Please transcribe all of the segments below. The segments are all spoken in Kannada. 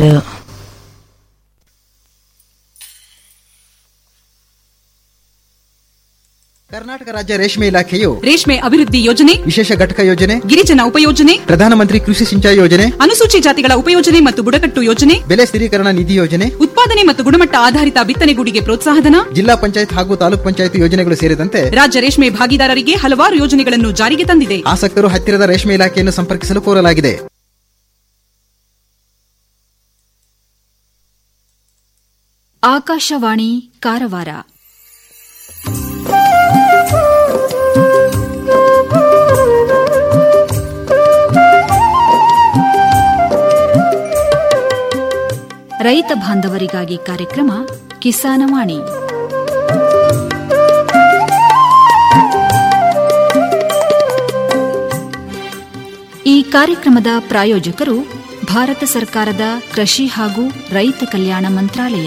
ಕರ್ನಾಟಕ ರಾಜ್ಯ ರೇಷ್ಮೆ ಇಲಾಖೆಯು ರೇಷ್ಮೆ ಅಭಿವೃದ್ಧಿ ಯೋಜನೆ ವಿಶೇಷ ಘಟಕ ಯೋಜನೆ ಗಿರಿಜನ ಉಪಯೋಜನೆ ಪ್ರಧಾನಮಂತ್ರಿ ಕೃಷಿ ಸಿಂಚಾಯಿ ಯೋಜನೆ ಅನುಸೂಚಿ ಜಾತಿಗಳ ಉಪಯೋಜನೆ ಮತ್ತು ಬುಡಕಟ್ಟು ಯೋಜನೆ ಬೆಲೆ ಸ್ಥಿರೀಕರಣ ನಿಧಿ ಯೋಜನೆ ಉತ್ಪಾದನೆ ಮತ್ತು ಗುಣಮಟ್ಟ ಆಧಾರಿತ ಬಿತ್ತನೆಗೂಡಿಗೆ ಪ್ರೋತ್ಸಾಹಧನ ಜಿಲ್ಲಾ ಪಂಚಾಯತ್ ಹಾಗೂ ತಾಲೂಕ್ ಪಂಚಾಯತ್ ಯೋಜನೆಗಳು ಸೇರಿದಂತೆ ರಾಜ್ಯ ರೇಷ್ಮೆ ಭಾಗಿದಾರರಿಗೆ ಹಲವಾರು ಯೋಜನೆಗಳನ್ನು ಜಾರಿಗೆ ತಂದಿದೆ ಆಸಕ್ತರು ಹತ್ತಿರದ ರೇಷ್ಮೆ ಇಲಾಖೆಯನ್ನು ಸಂಪರ್ಕಿಸಲು ಕೋರಲಾಗಿದೆ ಆಕಾಶವಾಣಿ ಕಾರವಾರ ರೈತ ಬಾಂಧವರಿಗಾಗಿ ಕಾರ್ಯಕ್ರಮ ಕಿಸಾನವಾಣಿ ಈ ಕಾರ್ಯಕ್ರಮದ ಪ್ರಾಯೋಜಕರು ಭಾರತ ಸರ್ಕಾರದ ಕೃಷಿ ಹಾಗೂ ರೈತ ಕಲ್ಯಾಣ ಮಂತ್ರಾಲಯ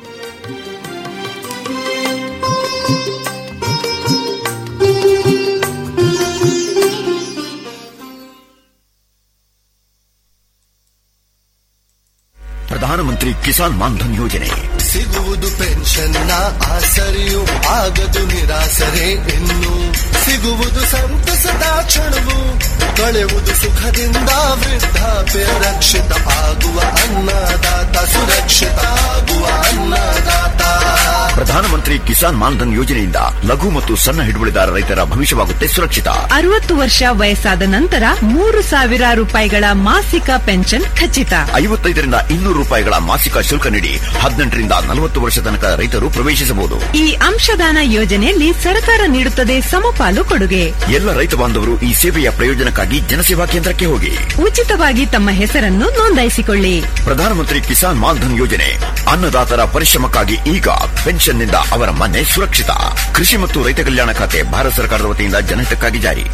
ಪ್ರಧಾನಮಂತ್ರಿ ಕಿಸಾನ್ ಮಾನ್ಧನ್ ಯೋಜನೆ ಸಿಗುವುದು ಪೆನ್ಷನ್ನ ಆಸರೆಯು ಆಗದು ನಿರಾಸರೆ ಇನ್ನು ಸಿಗುವುದು ಸಂತಸದ ಕ್ಷಣವು ಕಳೆಯುವುದು ಸುಖದಿಂದ ವೃದ್ಧಾಪ್ಯ ರಕ್ಷಿತ ಆಗುವ ಅನ್ನದಾತ ಸುರಕ್ಷಿತ ಆಗುವ ಅನ್ನದಾತ ಪ್ರಧಾನಮಂತ್ರಿ ಕಿಸಾನ್ ಮಾನ್ಧನ್ ಯೋಜನೆಯಿಂದ ಲಘು ಮತ್ತು ಸಣ್ಣ ಹಿಡುವಳಿದಾರ ರೈತರ ಭವಿಷ್ಯವಾಗುತ್ತೆ ಸುರಕ್ಷಿತ ಅರವತ್ತು ವರ್ಷ ವಯಸ್ಸಾದ ನಂತರ ಮೂರು ಸಾವಿರ ರೂಪಾಯಿಗಳ ಮಾಸಿಕ ಪೆನ್ಷನ್ ಖಚಿತ ಐವತ್ತೈದರಿಂದ ಇನ್ನೂರು ರೂಪಾಯಿಗಳ ಮಾಸಿಕ ಶುಲ್ಕ ನೀಡಿ ಹದಿನೆಂಟರಿಂದ ನಲವತ್ತು ವರ್ಷ ತನಕ ರೈತರು ಪ್ರವೇಶಿಸಬಹುದು ಈ ಅಂಶದಾನ ಯೋಜನೆಯಲ್ಲಿ ಸರ್ಕಾರ ನೀಡುತ್ತದೆ ಸಮಪಾಲು ಕೊಡುಗೆ ಎಲ್ಲ ರೈತ ಬಾಂಧವರು ಈ ಸೇವೆಯ ಪ್ರಯೋಜನಕ್ಕಾಗಿ ಜನಸೇವಾ ಕೇಂದ್ರಕ್ಕೆ ಹೋಗಿ ಉಚಿತವಾಗಿ ತಮ್ಮ ಹೆಸರನ್ನು ನೋಂದಾಯಿಸಿಕೊಳ್ಳಿ ಪ್ರಧಾನಮಂತ್ರಿ ಕಿಸಾನ್ ಮಾನ್ಧನ್ ಯೋಜನೆ ಅನ್ನದಾತರ ಪರಿಶ್ರಮಕ್ಕಾಗಿ ಈಗ ಪೆನ್ಷನ್ನಿಂದ ಅವರ ಮನೆ ಸುರಕ್ಷಿತ ಕೃಷಿ ಮತ್ತು ರೈತ ಕಲ್ಯಾಣ ಖಾತೆ ಭಾರತ ಸರ್ಕಾರದ ವತಿಯಿಂದ ಜನಹಿತಕ್ಕಾಗಿ ಜಾರಿ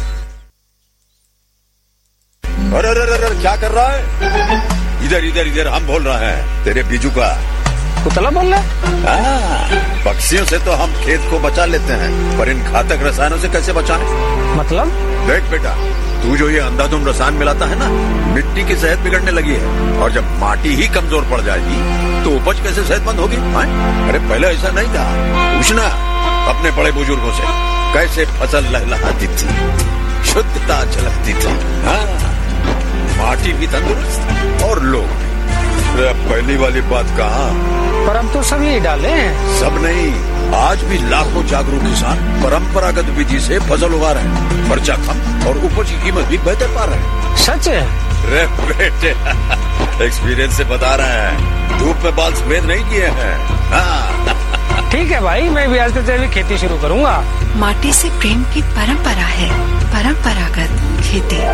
अरे अरे अरे अरे, क्या कर रहा है इधर इधर इधर हम बोल रहे हैं तेरे बीजू का कुतला बोल रहा हाँ, पक्षियों से तो हम खेत को बचा लेते हैं पर इन घातक रसायनों से कैसे बचाएं? मतलब देख बेटा तू जो ये अंधाधुंध रसायन मिलाता है ना मिट्टी की सेहत बिगड़ने लगी है और जब माटी ही कमजोर पड़ जाएगी तो उपज कैसे सेहतमंद होगी हाँ? अरे पहले ऐसा नहीं था पूछना अपने बड़े बुजुर्गों से कैसे फसल लहलहाती थी शुद्धता झलकती थी हाँ माटी भी तंदुरुस्त और लोग भी अरे अब पहली वाली बात कहा पर अब तो सब यही डाले हैं सब नहीं आज भी लाखों जागरूक किसान परंपरागत विधि से फसल उगा रहे हैं खर्चा कम और उपज की कीमत भी बेहतर पा रहे हैं सच है रे बेटे एक्सपीरियंस से बता रहे हैं धूप में बाल सफेद नहीं किए हैं हाँ ठीक है भाई मैं भी आज से जैविक खेती शुरू करूंगा माटी से प्रेम की परंपरा है परंपरागत खेती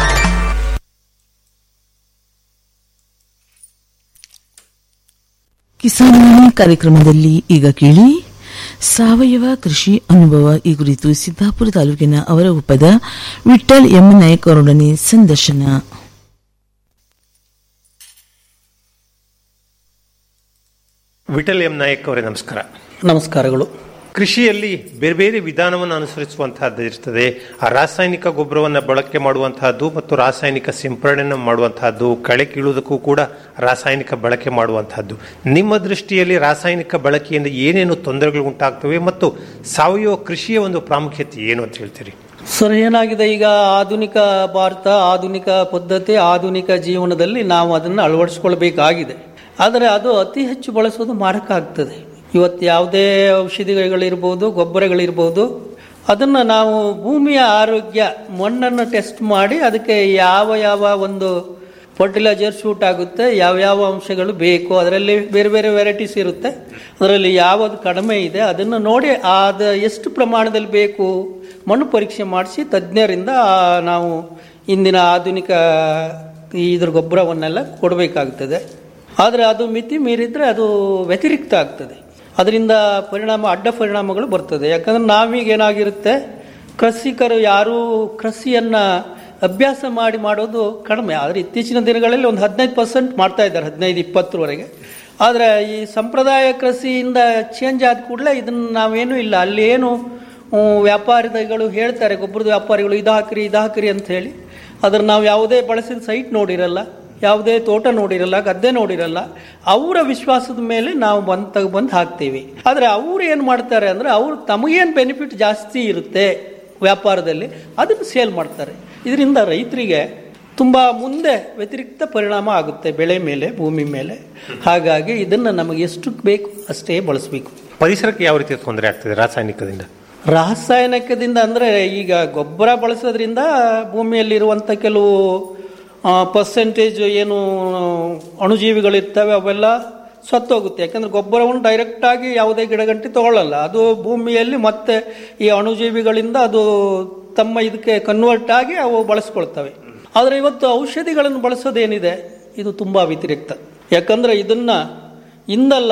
ಕಿಸಾನ್ವಾಣಿ ಕಾರ್ಯಕ್ರಮದಲ್ಲಿ ಈಗ ಕೇಳಿ ಸಾವಯವ ಕೃಷಿ ಅನುಭವ ಈ ಕುರಿತು ಸಿದ್ದಾಪುರ ತಾಲೂಕಿನ ಅವರಗುಪ್ಪದ ವಿಠಲ್ ಎಂ ನಾಯಕ್ ಅವರೊಡನೆ ಸಂದರ್ಶನ ವಿಠಲ್ ಎಂ ನಾಯಕ್ ಅವರೇ ನಮಸ್ಕಾರ ನಮಸ್ಕಾರಗಳು ಕೃಷಿಯಲ್ಲಿ ಬೇರೆ ಬೇರೆ ವಿಧಾನವನ್ನು ಅನುಸರಿಸುವಂತಹದ್ದು ಇರ್ತದೆ ಆ ರಾಸಾಯನಿಕ ಗೊಬ್ಬರವನ್ನು ಬಳಕೆ ಮಾಡುವಂತಹದ್ದು ಮತ್ತು ರಾಸಾಯನಿಕ ಸಿಂಪರಣೆಯನ್ನು ಮಾಡುವಂತಹದ್ದು ಕಳೆ ಕೀಳುವುದಕ್ಕೂ ಕೂಡ ರಾಸಾಯನಿಕ ಬಳಕೆ ಮಾಡುವಂತಹದ್ದು ನಿಮ್ಮ ದೃಷ್ಟಿಯಲ್ಲಿ ರಾಸಾಯನಿಕ ಬಳಕೆಯಿಂದ ಏನೇನು ತೊಂದರೆಗಳು ಉಂಟಾಗ್ತವೆ ಮತ್ತು ಸಾವಯವ ಕೃಷಿಯ ಒಂದು ಪ್ರಾಮುಖ್ಯತೆ ಏನು ಅಂತ ಹೇಳ್ತೀರಿ ಸರ್ ಏನಾಗಿದೆ ಈಗ ಆಧುನಿಕ ಭಾರತ ಆಧುನಿಕ ಪದ್ಧತಿ ಆಧುನಿಕ ಜೀವನದಲ್ಲಿ ನಾವು ಅದನ್ನು ಅಳವಡಿಸ್ಕೊಳ್ಬೇಕಾಗಿದೆ ಆದರೆ ಅದು ಅತಿ ಹೆಚ್ಚು ಬಳಸೋದು ಮಾರಕ ಆಗ್ತದೆ ಇವತ್ತು ಯಾವುದೇ ಔಷಧಿಗಳಿರ್ಬೋದು ಗೊಬ್ಬರಗಳಿರ್ಬೋದು ಅದನ್ನು ನಾವು ಭೂಮಿಯ ಆರೋಗ್ಯ ಮಣ್ಣನ್ನು ಟೆಸ್ಟ್ ಮಾಡಿ ಅದಕ್ಕೆ ಯಾವ ಯಾವ ಒಂದು ಫರ್ಟಿಲೈಸರ್ ಶೂಟ್ ಆಗುತ್ತೆ ಯಾವ್ಯಾವ ಅಂಶಗಳು ಬೇಕು ಅದರಲ್ಲಿ ಬೇರೆ ಬೇರೆ ವೆರೈಟೀಸ್ ಇರುತ್ತೆ ಅದರಲ್ಲಿ ಯಾವುದು ಕಡಿಮೆ ಇದೆ ಅದನ್ನು ನೋಡಿ ಅದು ಎಷ್ಟು ಪ್ರಮಾಣದಲ್ಲಿ ಬೇಕು ಮಣ್ಣು ಪರೀಕ್ಷೆ ಮಾಡಿಸಿ ತಜ್ಞರಿಂದ ನಾವು ಇಂದಿನ ಆಧುನಿಕ ಇದ್ರ ಗೊಬ್ಬರವನ್ನೆಲ್ಲ ಕೊಡಬೇಕಾಗ್ತದೆ ಆದರೆ ಅದು ಮಿತಿ ಮೀರಿದರೆ ಅದು ವ್ಯತಿರಿಕ್ತ ಆಗ್ತದೆ ಅದರಿಂದ ಪರಿಣಾಮ ಅಡ್ಡ ಪರಿಣಾಮಗಳು ಬರ್ತದೆ ಯಾಕಂದ್ರೆ ನಾವೀಗ ಏನಾಗಿರುತ್ತೆ ಕೃಷಿಕರು ಯಾರೂ ಕೃಷಿಯನ್ನು ಅಭ್ಯಾಸ ಮಾಡಿ ಮಾಡೋದು ಕಡಿಮೆ ಆದರೆ ಇತ್ತೀಚಿನ ದಿನಗಳಲ್ಲಿ ಒಂದು ಹದಿನೈದು ಪರ್ಸೆಂಟ್ ಮಾಡ್ತಾ ಇದ್ದಾರೆ ಹದಿನೈದು ಇಪ್ಪತ್ತರವರೆಗೆ ಆದರೆ ಈ ಸಂಪ್ರದಾಯ ಕೃಷಿಯಿಂದ ಚೇಂಜ್ ಆದ ಕೂಡಲೇ ಇದನ್ನು ನಾವೇನೂ ಇಲ್ಲ ಅಲ್ಲಿ ಏನು ಹ್ಮ್, ವ್ಯಾಪಾರಿಗಳು ಹೇಳ್ತಾರೆ ಗೊಬ್ಬರದ ವ್ಯಾಪಾರಿಗಳು ಇದು ಹಾಕಿರಿ ಇದು ಹಾಕಿರಿ ಅಂತ ಹೇಳಿ ಅದ್ರ ನಾವು ಯಾವುದೇ ಬಳಸಿದ ಸೈಟ್ ನೋಡಿರಲ್ಲ ಯಾವುದೇ ತೋಟ ನೋಡಿರಲ್ಲ ಗದ್ದೆ ನೋಡಿರಲ್ಲ ಅವರ ವಿಶ್ವಾಸದ ಮೇಲೆ ನಾವು ಬಂದು ತಗ ಬಂದು ಹಾಕ್ತೀವಿ ಆದರೆ ಅವ್ರು ಏನು ಮಾಡ್ತಾರೆ ಅಂದರೆ ಅವ್ರು ತಮಗೇನು ಬೆನಿಫಿಟ್ ಜಾಸ್ತಿ ಇರುತ್ತೆ ವ್ಯಾಪಾರದಲ್ಲಿ ಅದನ್ನು ಸೇಲ್ ಮಾಡ್ತಾರೆ ಇದರಿಂದ ರೈತರಿಗೆ ತುಂಬ ಮುಂದೆ ವ್ಯತಿರಿಕ್ತ ಪರಿಣಾಮ ಆಗುತ್ತೆ ಬೆಳೆ ಮೇಲೆ ಭೂಮಿ ಮೇಲೆ ಹಾಗಾಗಿ ಇದನ್ನು ನಮಗೆ ಎಷ್ಟು ಬೇಕು ಅಷ್ಟೇ ಬಳಸಬೇಕು ಪರಿಸರಕ್ಕೆ ಯಾವ ರೀತಿ ತೊಂದರೆ ಆಗ್ತದೆ ರಾಸಾಯನಿಕದಿಂದ ರಾಸಾಯನಿಕದಿಂದ ಅಂದರೆ ಈಗ ಗೊಬ್ಬರ ಬಳಸೋದ್ರಿಂದ ಭೂಮಿಯಲ್ಲಿರುವಂಥ ಕೆಲವು ಪರ್ಸೆಂಟೇಜ್ ಏನು ಅಣುಜೀವಿಗಳಿರ್ತವೆ ಅವೆಲ್ಲ ಸತ್ತೋಗುತ್ತೆ ಯಾಕಂದ್ರೆ ಗೊಬ್ಬರವನ್ನು ಡೈರೆಕ್ಟಾಗಿ ಯಾವುದೇ ಗಿಡಗಂಟಿ ತಗೊಳ್ಳಲ್ಲ ಅದು ಭೂಮಿಯಲ್ಲಿ ಮತ್ತೆ ಈ ಅಣುಜೀವಿಗಳಿಂದ ಅದು ತಮ್ಮ ಇದಕ್ಕೆ ಕನ್ವರ್ಟ್ ಆಗಿ ಅವು ಬಳಸ್ಕೊಳ್ತವೆ ಆದರೆ ಇವತ್ತು ಔಷಧಿಗಳನ್ನು ಬಳಸೋದೇನಿದೆ ಇದು ತುಂಬ ವ್ಯತಿರಿಕ್ತ ಯಾಕಂದ್ರೆ ಇದನ್ನ ಇಂದಲ್ಲ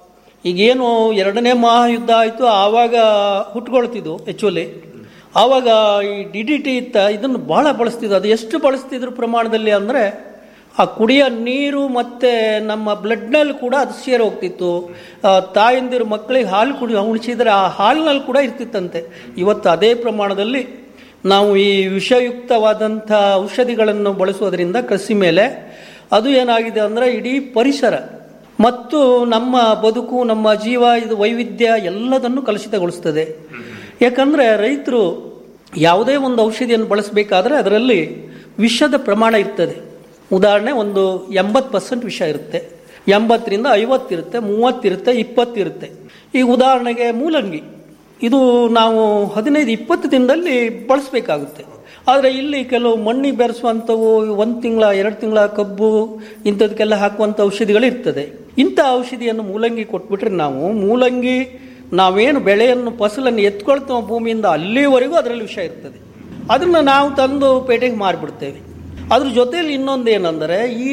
ಈಗೇನು ಎರಡನೇ ಮಹಾಯುದ್ಧ ಆಯಿತು ಆವಾಗ ಹುಟ್ಕೊಳ್ತಿದ್ವು ಆ್ಯಕ್ಚುಲಿ ಆವಾಗ ಈ ಡಿ ಡಿ ಟಿ ಇತ್ತ ಇದನ್ನು ಭಾಳ ಬಳಸ್ತಿದ್ರು ಅದು ಎಷ್ಟು ಬಳಸ್ತಿದ್ರು ಪ್ರಮಾಣದಲ್ಲಿ ಅಂದರೆ ಆ ಕುಡಿಯೋ ನೀರು ಮತ್ತು ನಮ್ಮ ಬ್ಲಡ್ನಲ್ಲಿ ಕೂಡ ಅದು ಸೇರಿ ಹೋಗ್ತಿತ್ತು ಆ, ತಾಯಂದಿರು ಮಕ್ಕಳಿಗೆ ಹಾಲು ಕುಡಿ ಉಣಿಸಿದ್ರೆ ಆ ಹಾಲಿನಲ್ಲಿ ಕೂಡ ಇರ್ತಿತ್ತಂತೆ ಇವತ್ತು ಅದೇ ಪ್ರಮಾಣದಲ್ಲಿ ನಾವು ಈ ವಿಷಯುಕ್ತವಾದಂಥ ಔಷಧಿಗಳನ್ನು ಬಳಸೋದ್ರಿಂದ ಕೃಷಿ ಮೇಲೆ ಅದು ಏನಾಗಿದೆ ಅಂದರೆ ಇಡೀ ಪರಿಸರ ಮತ್ತು ನಮ್ಮ ಬದುಕು ನಮ್ಮ ಜೀವ ಇದು ವೈವಿಧ್ಯ ಎಲ್ಲದನ್ನು ಕಲುಷಿತಗೊಳಿಸ್ತದೆ ಯಾಕಂದರೆ ರೈತರು ಯಾವುದೇ ಒಂದು ಔಷಧಿಯನ್ನು ಬಳಸಬೇಕಾದ್ರೆ ಅದರಲ್ಲಿ ವಿಷದ ಪ್ರಮಾಣ ಇರ್ತದೆ ಉದಾಹರಣೆ ಒಂದು ಎಂಬತ್ತು ಪರ್ಸೆಂಟ್ ವಿಷ ಇರುತ್ತೆ ಎಂಬತ್ತರಿಂದ ಐವತ್ತಿರುತ್ತೆ ಮೂವತ್ತಿರುತ್ತೆ ಇಪ್ಪತ್ತಿರುತ್ತೆ ಈಗ ಉದಾಹರಣೆಗೆ ಮೂಲಂಗಿ ಇದು ನಾವು ಹದಿನೈದು ಇಪ್ಪತ್ತು ದಿನದಲ್ಲಿ ಬಳಸಬೇಕಾಗುತ್ತೆ ಆದರೆ ಇಲ್ಲಿ ಕೆಲವು ಮಣ್ಣಿಗೆ ಬೆರೆಸುವಂಥವು ಒಂದು ತಿಂಗಳ ಎರಡು ತಿಂಗಳ ಕಬ್ಬು ಇಂಥದಕ್ಕೆಲ್ಲ ಹಾಕುವಂಥ ಔಷಧಿಗಳು ಇರ್ತದೆ ಇಂಥ ಔಷಧಿಯನ್ನು ಮೂಲಂಗಿ ಕೊಟ್ಬಿಟ್ರೆ ನಾವು ಮೂಲಂಗಿ ನಾವೇನು ಬೆಳೆಯನ್ನು ಫಸಲನ್ನು ಎತ್ಕೊಳ್ತೇವೆ ಭೂಮಿಯಿಂದ ಅಲ್ಲಿವರೆಗೂ ಅದರಲ್ಲಿ ವಿಷ ಇರ್ತದೆ ಅದನ್ನು ನಾವು ತಂದು ಪೇಟೆಗೆ ಮಾರಿಬಿಡ್ತೇವೆ ಅದ್ರ ಜೊತೆಯಲ್ಲಿ ಇನ್ನೊಂದು ಏನಂದರೆ ಈ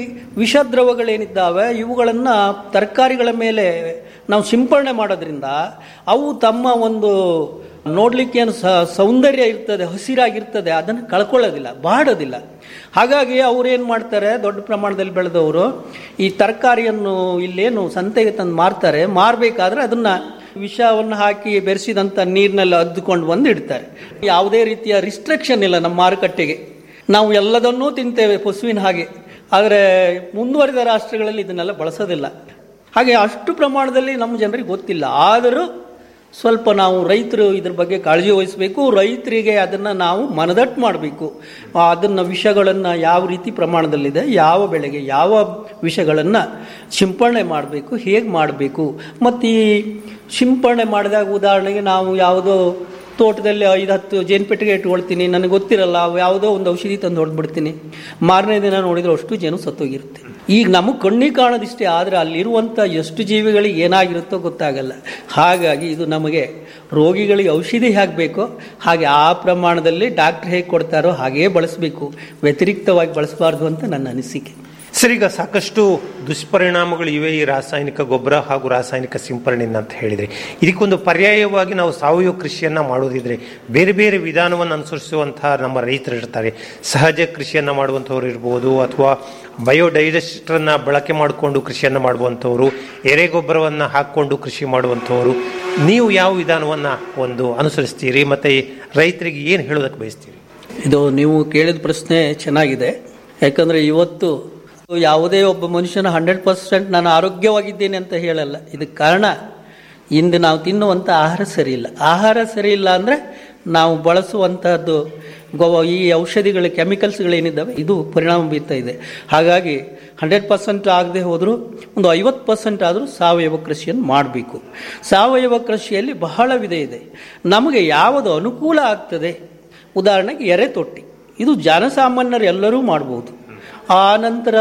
ವಿಷದ್ರವಗಳೇನಿದ್ದಾವೆ ಇವುಗಳನ್ನು ತರಕಾರಿಗಳ ಮೇಲೆ ನಾವು ಸಿಂಪರಣೆ ಮಾಡೋದ್ರಿಂದ ಅವು ತಮ್ಮ ಒಂದು ನೋಡ್ಲಿಕ್ಕೆ ಏನು ಸ- ಸೌಂದರ್ಯ ಇರ್ತದೆ ಹಸಿರಾಗಿರ್ತದೆ ಅದನ್ನು ಕಳ್ಕೊಳ್ಳೋದಿಲ್ಲ ಬಾಡೋದಿಲ್ಲ ಹಾಗಾಗಿ ಅವ್ರು ಏನು ಮಾಡ್ತಾರೆ ದೊಡ್ಡ ಪ್ರಮಾಣದಲ್ಲಿ ಬೆಳೆದವರು ಈ ತರಕಾರಿಯನ್ನು ಇಲ್ಲೇನು ಸಂತೆಗೆ ತಂದು ಮಾರ್ತಾರೆ ಮಾರಬೇಕಾದ್ರೆ ಅದನ್ನ ವಿಷವನ್ನು ಹಾಕಿ ಬೆರೆಸಿದಂಥ ನೀರಿನಲ್ಲಿ ಅದ್ದುಕೊಂಡು ಬಂದು ಇಡ್ತಾರೆ ಯಾವುದೇ ರೀತಿಯ ರಿಸ್ಟ್ರಿಕ್ಷನ್ ಇಲ್ಲ ನಮ್ಮ ಮಾರುಕಟ್ಟೆಗೆ ನಾವು ಎಲ್ಲದನ್ನೂ ತಿಂತೇವೆ ಪಶುವಿನ ಹಾಗೆ ಆದರೆ ಮುಂದುವರಿದ ರಾಷ್ಟ್ರಗಳಲ್ಲಿ ಇದನ್ನೆಲ್ಲ ಬಳಸೋದಿಲ್ಲ ಹಾಗೆ ಅಷ್ಟು ಪ್ರಮಾಣದಲ್ಲಿ ನಮ್ಮ ಜನರಿಗೆ ಗೊತ್ತಿಲ್ಲ ಆದರೂ ಸ್ವಲ್ಪ ನಾವು ರೈತರು ಇದ್ರ ಬಗ್ಗೆ ಕಾಳಜಿ ವಹಿಸಬೇಕು ರೈತರಿಗೆ ಅದನ್ನು ನಾವು ಮನದಟ್ಟು ಮಾಡಬೇಕು ಅದನ್ನು ವಿಷಗಳನ್ನು ಯಾವ ರೀತಿ ಪ್ರಮಾಣದಲ್ಲಿದೆ ಯಾವ ಬೆಳೆಗೆ ಯಾವ ವಿಷಗಳನ್ನು ಸಿಂಪರಣೆ ಮಾಡಬೇಕು ಹೇಗೆ ಮಾಡಬೇಕು ಮತ್ತು ಈ ಸಿಂಪರಣೆ ಮಾಡಿದಾಗ ಉದಾಹರಣೆಗೆ ನಾವು ಯಾವುದೋ ತೋಟದಲ್ಲಿ ಐದು ಹತ್ತು ಜೇನುಪೆಟ್ಟಿಗೆ ಇಟ್ಕೊಳ್ತೀನಿ ನನಗೆ ಗೊತ್ತಿರಲ್ಲ ಅವು ಯಾವುದೋ ಒಂದು ಔಷಧಿ ತಂದು ಹೊಡೆದ್ಬಿಡ್ತೀನಿ ಮಾರನೇ ದಿನ ನೋಡಿದ್ರೆ ಅಷ್ಟು ಜನ ಸತ್ತೋಗಿರುತ್ತೆ ಈಗ ನಮಗೆ ಕಣ್ಣಿಗೆ ಕಾಣೋದಿಷ್ಟೇ ಆದರೆ ಅಲ್ಲಿರುವಂಥ ಎಷ್ಟು ಜೀವಿಗಳಿಗೆ ಏನಾಗಿರುತ್ತೋ ಗೊತ್ತಾಗಲ್ಲ ಹಾಗಾಗಿ ಇದು ನಮಗೆ ರೋಗಿಗಳಿಗೆ ಔಷಧಿ ಹೇಗೆ ಬೇಕೋ ಹಾಗೆ ಆ ಪ್ರಮಾಣದಲ್ಲಿ ಡಾಕ್ಟ್ರ್ ಹೇಗೆ ಕೊಡ್ತಾರೋ ಹಾಗೇ ಬಳಸಬೇಕು ವ್ಯತಿರಿಕ್ತವಾಗಿ ಬಳಸಬಾರ್ದು ಅಂತ ನನ್ನ ಅನಿಸಿಕೆ ಸರ್ ಈಗ ಸಾಕಷ್ಟು ದುಷ್ಪರಿಣಾಮಗಳು ಇವೆ ಈ ರಾಸಾಯನಿಕ ಗೊಬ್ಬರ ಹಾಗೂ ರಾಸಾಯನಿಕ ಸಿಂಪರಣೆಯಿಂದ ಅಂತ ಹೇಳಿದ್ರಿ ಇದಕ್ಕೊಂದು ಪರ್ಯಾಯವಾಗಿ ನಾವು ಸಾವಯವ ಕೃಷಿಯನ್ನ ಮಾಡೋದಿದ್ರೆ ಬೇರೆ ಬೇರೆ ವಿಧಾನವನ್ನು ಅನುಸರಿಸುವಂತಹ ನಮ್ಮ ರೈತರು ಇರ್ತಾರೆ ಸಹಜ ಕೃಷಿಯನ್ನ ಮಾಡುವಂಥವ್ರು ಇರ್ಬೋದು ಅಥವಾ ಬಯೋಡೈಜೆಸ್ಟರ್ನ ಬಳಕೆ ಮಾಡಿಕೊಂಡು ಕೃಷಿಯನ್ನ ಮಾಡುವಂಥವ್ರು ಎರೆಗೊಬ್ಬರವನ್ನ ಹಾಕೊಂಡು ಕೃಷಿ ಮಾಡುವಂಥವ್ರು ನೀವು ಯಾವ ವಿಧಾನವನ್ನ ಒಂದು ಅನುಸರಿಸ್ತೀರಿ ಮತ್ತೆ ರೈತರಿಗೆ ಏನು ಹೇಳೋದಕ್ಕೆ ಬಯಸ್ತೀರಿ ಇದು ನೀವು ಕೇಳಿದ ಪ್ರಶ್ನೆ ಚೆನ್ನಾಗಿದೆ ಯಾಕಂದರೆ ಇವತ್ತು ಯಾವುದೇ ಒಬ್ಬ ಮನುಷ್ಯನ ಹಂಡ್ರೆಡ್ ಪರ್ಸೆಂಟ್ ನಾನು ಆರೋಗ್ಯವಾಗಿದ್ದೇನೆ ಅಂತ ಹೇಳಲ್ಲ ಇದಕ್ಕೆ ಕಾರಣ ಇಂದು ನಾವು ತಿನ್ನುವಂಥ ಆಹಾರ ಸರಿ ಇಲ್ಲ ಆಹಾರ ಸರಿ ಇಲ್ಲ ಅಂದರೆ ನಾವು ಬಳಸುವಂತಹದ್ದು ಗೊ ಈ ಔಷಧಿಗಳ ಕೆಮಿಕಲ್ಸ್ಗಳೇನಿದ್ದಾವೆ ಇದು ಪರಿಣಾಮ ಬೀರ್ತಾ ಇದೆ ಹಾಗಾಗಿ ಹಂಡ್ರೆಡ್ ಪರ್ಸೆಂಟ್ ಆಗದೆ ಹೋದರೂ ಒಂದು ಐವತ್ತು ಪರ್ಸೆಂಟ್ ಆದರೂ ಸಾವಯವ ಕೃಷಿಯನ್ನು ಮಾಡಬೇಕು ಸಾವಯವ ಕೃಷಿಯಲ್ಲಿ ಬಹಳ ವಿಧ ಇದೆ ನಮಗೆ ಯಾವುದು ಅನುಕೂಲ ಆಗ್ತದೆ ಉದಾಹರಣೆಗೆ ಎರೆ ತೊಟ್ಟಿ ಇದು ಜನಸಾಮಾನ್ಯರು ಎಲ್ಲರೂ ಮಾಡ್ಬೋದು ಆ ನಂತರ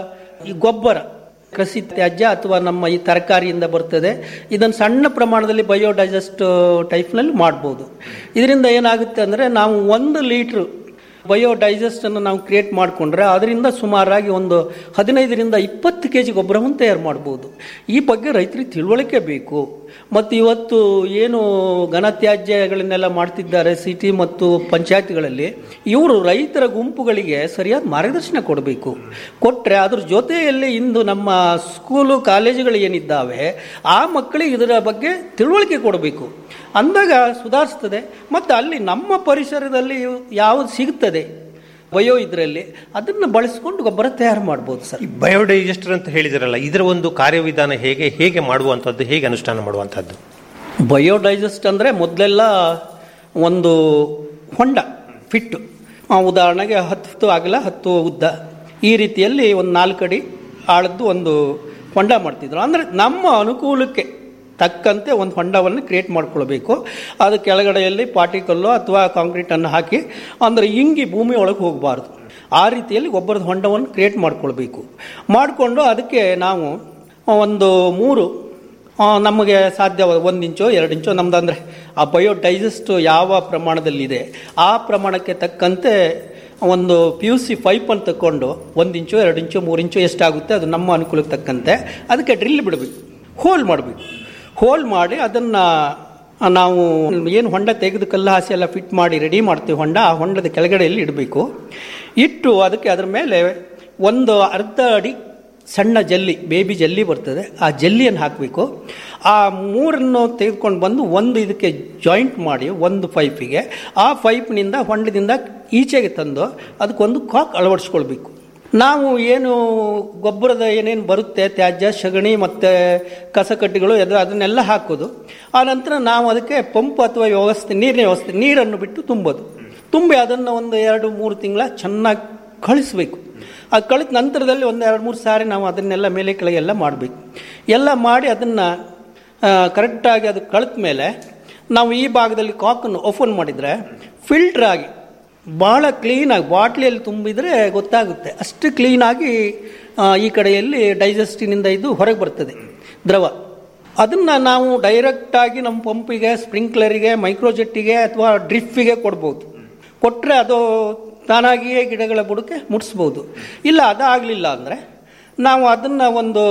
ಈ ಗೊಬ್ಬರ ಕೃಷಿ ತ್ಯಾಜ್ಯ ಅಥವಾ ನಮ್ಮ ಈ ತರಕಾರಿಯಿಂದ ಬರ್ತದೆ ಇದನ್ನು ಸಣ್ಣ ಪ್ರಮಾಣದಲ್ಲಿ ಬಯೋಡೈಜೆಸ್ಟ್ ಟೈಪ್ನಲ್ಲಿ ಮಾಡ್ಬೋದು ಇದರಿಂದ ಏನಾಗುತ್ತೆ ಅಂದರೆ ನಾವು ಒಂದು ಲೀಟ್ರು ಬಯೋಡೈಜೆಸ್ಟ್ ಅನ್ನು ನಾವು ಕ್ರಿಯೇಟ್ ಮಾಡಿಕೊಂಡ್ರೆ ಅದರಿಂದ ಸುಮಾರಾಗಿ ಒಂದು ಹದಿನೈದರಿಂದ ಇಪ್ಪತ್ತು ಕೆ ಜಿ ಗೊಬ್ಬರವನ್ನು ತಯಾರು ಮಾಡ್ಬೋದು ಈ ಬಗ್ಗೆ ರೈತರಿಗೆ ತಿಳುವಳಿಕೆ ಬೇಕು ಮತ್ತು ಇವತ್ತು ಏನು ಘನತ್ಯಾಜ್ಯಗಳನ್ನೆಲ್ಲ ಮಾಡ್ತಿದ್ದಾರೆ ಸಿಟಿ ಮತ್ತು ಪಂಚಾಯತ್ಗಳಲ್ಲಿ ಇವರು ರೈತರ ಗುಂಪುಗಳಿಗೆ ಸರಿಯಾದ ಮಾರ್ಗದರ್ಶನ ಕೊಡಬೇಕು ಕೊಟ್ಟರೆ ಅದ್ರ ಜೊತೆಯಲ್ಲಿ ಇಂದು ನಮ್ಮ ಸ್ಕೂಲು ಕಾಲೇಜುಗಳು ಏನಿದ್ದಾವೆ ಆ ಮಕ್ಕಳಿಗೆ ಇದರ ಬಗ್ಗೆ ತಿಳುವಳಿಕೆ ಕೊಡಬೇಕು ಅಂದಾಗ ಸುಧಾರಿಸ್ತದೆ ಮತ್ತು ಅಲ್ಲಿ ನಮ್ಮ ಪರಿಸರದಲ್ಲಿ ಯಾವುದು ಸಿಗ್ತದೆ ಬಯೋ ಇದರಲ್ಲಿ ಅದನ್ನು ಬಳಸ್ಕೊಂಡು ಗೊಬ್ಬರ ತಯಾರು ಮಾಡ್ಬೋದು ಸರ್ ಬಯೋಡೈಜೆಸ್ಟರ್ ಅಂತ ಹೇಳಿದಿರಲ್ಲ ಇದರ ಒಂದು ಕಾರ್ಯವಿಧಾನ ಹೇಗೆ ಹೇಗೆ ಮಾಡುವಂಥದ್ದು ಹೇಗೆ ಅನುಷ್ಠಾನ ಮಾಡುವಂಥದ್ದು ಬಯೋಡೈಜೆಸ್ಟ್ ಅಂದರೆ ಮೊದಲೆಲ್ಲ ಒಂದು ಹೊಂಡ ಫಿಟ್ಟು ಆ, ಉದಾಹರಣೆಗೆ ಹತ್ತು ಆಗಲ ಹತ್ತು ಉದ್ದ ಈ ರೀತಿಯಲ್ಲಿ ಒಂದು ನಾಲ್ಕು ಅಡಿ ಆಳದ್ದು ಒಂದು ಹೊಂಡ ಮಾಡ್ತಿದ್ರು ಅಂದರೆ ನಮ್ಮ ಅನುಕೂಲಕ್ಕೆ ತಕ್ಕಂತೆ ಒಂದು ಹೊಂಡವನ್ನು ಕ್ರಿಯೇಟ್ ಮಾಡ್ಕೊಳ್ಬೇಕು ಅದು ಕೆಳಗಡೆಯಲ್ಲಿ ಪಾಟಿಕಲ್ಲು ಅಥವಾ ಕಾಂಕ್ರೀಟನ್ನು ಹಾಕಿ ಅಂದರೆ ಇಂಗಿ ಭೂಮಿ ಒಳಗೆ ಹೋಗಬಾರ್ದು ಆ ರೀತಿಯಲ್ಲಿ ಗೊಬ್ಬರದ ಹೊಂಡವನ್ನು ಕ್ರಿಯೇಟ್ ಮಾಡ್ಕೊಳ್ಬೇಕು ಮಾಡಿಕೊಂಡು ಅದಕ್ಕೆ ನಾವು ಒಂದು ಮೂರು ಆ, ನಮಗೆ ಸಾಧ್ಯ ಒಂದು ಇಂಚೋ ಎರಡು ಇಂಚೋ ನಮ್ದು ಅಂದರೆ ಆ ಬಯೋ ಡೈಜೆಸ್ಟ್ ಯಾವ ಪ್ರಮಾಣದಲ್ಲಿದೆ ಆ ಪ್ರಮಾಣಕ್ಕೆ ತಕ್ಕಂತೆ ಒಂದು ಪಿ ಯು ಸಿ ಪೈಪ್ ಅಂತ ತಗೊಂಡು ಒಂದು ಇಂಚು ಎರಡು ಇಂಚು ಮೂರು ಇಂಚು ಎಷ್ಟಾಗುತ್ತೆ ಅದು ನಮ್ಮ ಅನುಕೂಲಕ್ಕೆ ತಕ್ಕಂತೆ ಅದಕ್ಕೆ ಡ್ರಿಲ್ ಬಿಡಬೇಕು ಹೋಲ್ ಮಾಡಬೇಕು ಹೋಲ್ ಮಾಡಿ ಅದನ್ನು ನಾವು ಏನು ಹೊಂಡ ತೆಗೆದು ಕಲ್ಲು ಹಾಸಿ ಎಲ್ಲ ಫಿಟ್ ಮಾಡಿ ರೆಡಿ ಮಾಡ್ತೀವಿ ಹೊಂಡ ಆ ಹೊಂಡದ ಕೆಳಗಡೆಯಲ್ಲಿ ಇಡಬೇಕು ಇಟ್ಟು ಅದಕ್ಕೆ ಅದರ ಮೇಲೆ ಒಂದು ಅರ್ಧ ಅಡಿ ಸಣ್ಣ ಜಲ್ಲಿ ಬೇಬಿ ಜಲ್ಲಿ ಬರ್ತದೆ ಆ ಜಲ್ಲಿಯನ್ನು ಹಾಕಬೇಕು ಆ ಮೂರನ್ನು ತೆಗೆದುಕೊಂಡು ಬಂದು ಒಂದು ಇದಕ್ಕೆ ಜಾಯಿಂಟ್ ಮಾಡಿ ಒಂದು ಪೈಪಿಗೆ ಆ ಪೈಪ್ನಿಂದ ಹೊಂಡದಿಂದ ಈಚೆಗೆ ತಂದು ಅದಕ್ಕೊಂದು ಕಾಕ್ ಅಳವಡಿಸ್ಕೊಳ್ಬೇಕು ನಾವು ಏನು ಗೊಬ್ಬರದ ಏನೇನು ಬರುತ್ತೆ ತ್ಯಾಜ್ಯ ಸಗಣಿ ಮತ್ತು ಕಸಕಡ್ಡಿಗಳು ಎದು ಅದನ್ನೆಲ್ಲ ಹಾಕೋದು ಆ ನಂತರ ನಾವು ಅದಕ್ಕೆ ಪಂಪ್ ಅಥವಾ ವ್ಯವಸ್ಥೆ ನೀರಿನ ವ್ಯವಸ್ಥೆ ನೀರನ್ನು ಬಿಟ್ಟು ತುಂಬೋದು ತುಂಬಿ ಅದನ್ನು ಒಂದು ಎರಡು ಮೂರು ತಿಂಗಳ ಚೆನ್ನಾಗಿ ಕಳಿಸ್ಬೇಕು ಆ ಕಳಿತ ನಂತರದಲ್ಲಿ ಒಂದು ಎರಡು ಮೂರು ಸಾರಿ ನಾವು ಅದನ್ನೆಲ್ಲ ಮೇಲೆ ಕೆಳಗೆ ಎಲ್ಲ ಮಾಡಬೇಕು ಎಲ್ಲ ಮಾಡಿ ಅದನ್ನು ಕರೆಕ್ಟಾಗಿ ಅದು ಕಳಿತ ಮೇಲೆ ನಾವು ಈ ಭಾಗದಲ್ಲಿ ಕಾಕನ್ನು ಓಪನ್ ಮಾಡಿದರೆ ಫಿಲ್ಟರ್ ಆಗಿ ಭಾಳ ಕ್ಲೀನಾಗಿ ಬಾಟ್ಲಿಯಲ್ಲಿ ತುಂಬಿದರೆ ಗೊತ್ತಾಗುತ್ತೆ ಅಷ್ಟು ಕ್ಲೀನಾಗಿ ಆ, ಈ ಕಡೆಯಲ್ಲಿ ಡೈಜೆಸ್ಟಿನಿಂದ ಇದು ಹೊರಗೆ ಬರ್ತದೆ ದ್ರವ ಅದನ್ನು ನಾವು ಡೈರೆಕ್ಟಾಗಿ ನಮ್ಮ ಪಂಪಿಗೆ ಸ್ಪ್ರಿಂಕ್ಲರಿಗೆ ಮೈಕ್ರೋಜೆಟ್ಟಿಗೆ ಅಥವಾ ಡ್ರಿಫ್ಫಿಗೆ ಕೊಡ್ಬೋದು ಕೊಟ್ಟರೆ ಅದು ತಾನಾಗಿಯೇ ಗಿಡಗಳ ಬುಡಕ್ಕೆ ಮುಟ್ಸ್ಬೋದು ಇಲ್ಲ ಅದಾಗಲಿಲ್ಲ ಅಂದರೆ ನಾವು ಅದನ್ನು ಒಂದು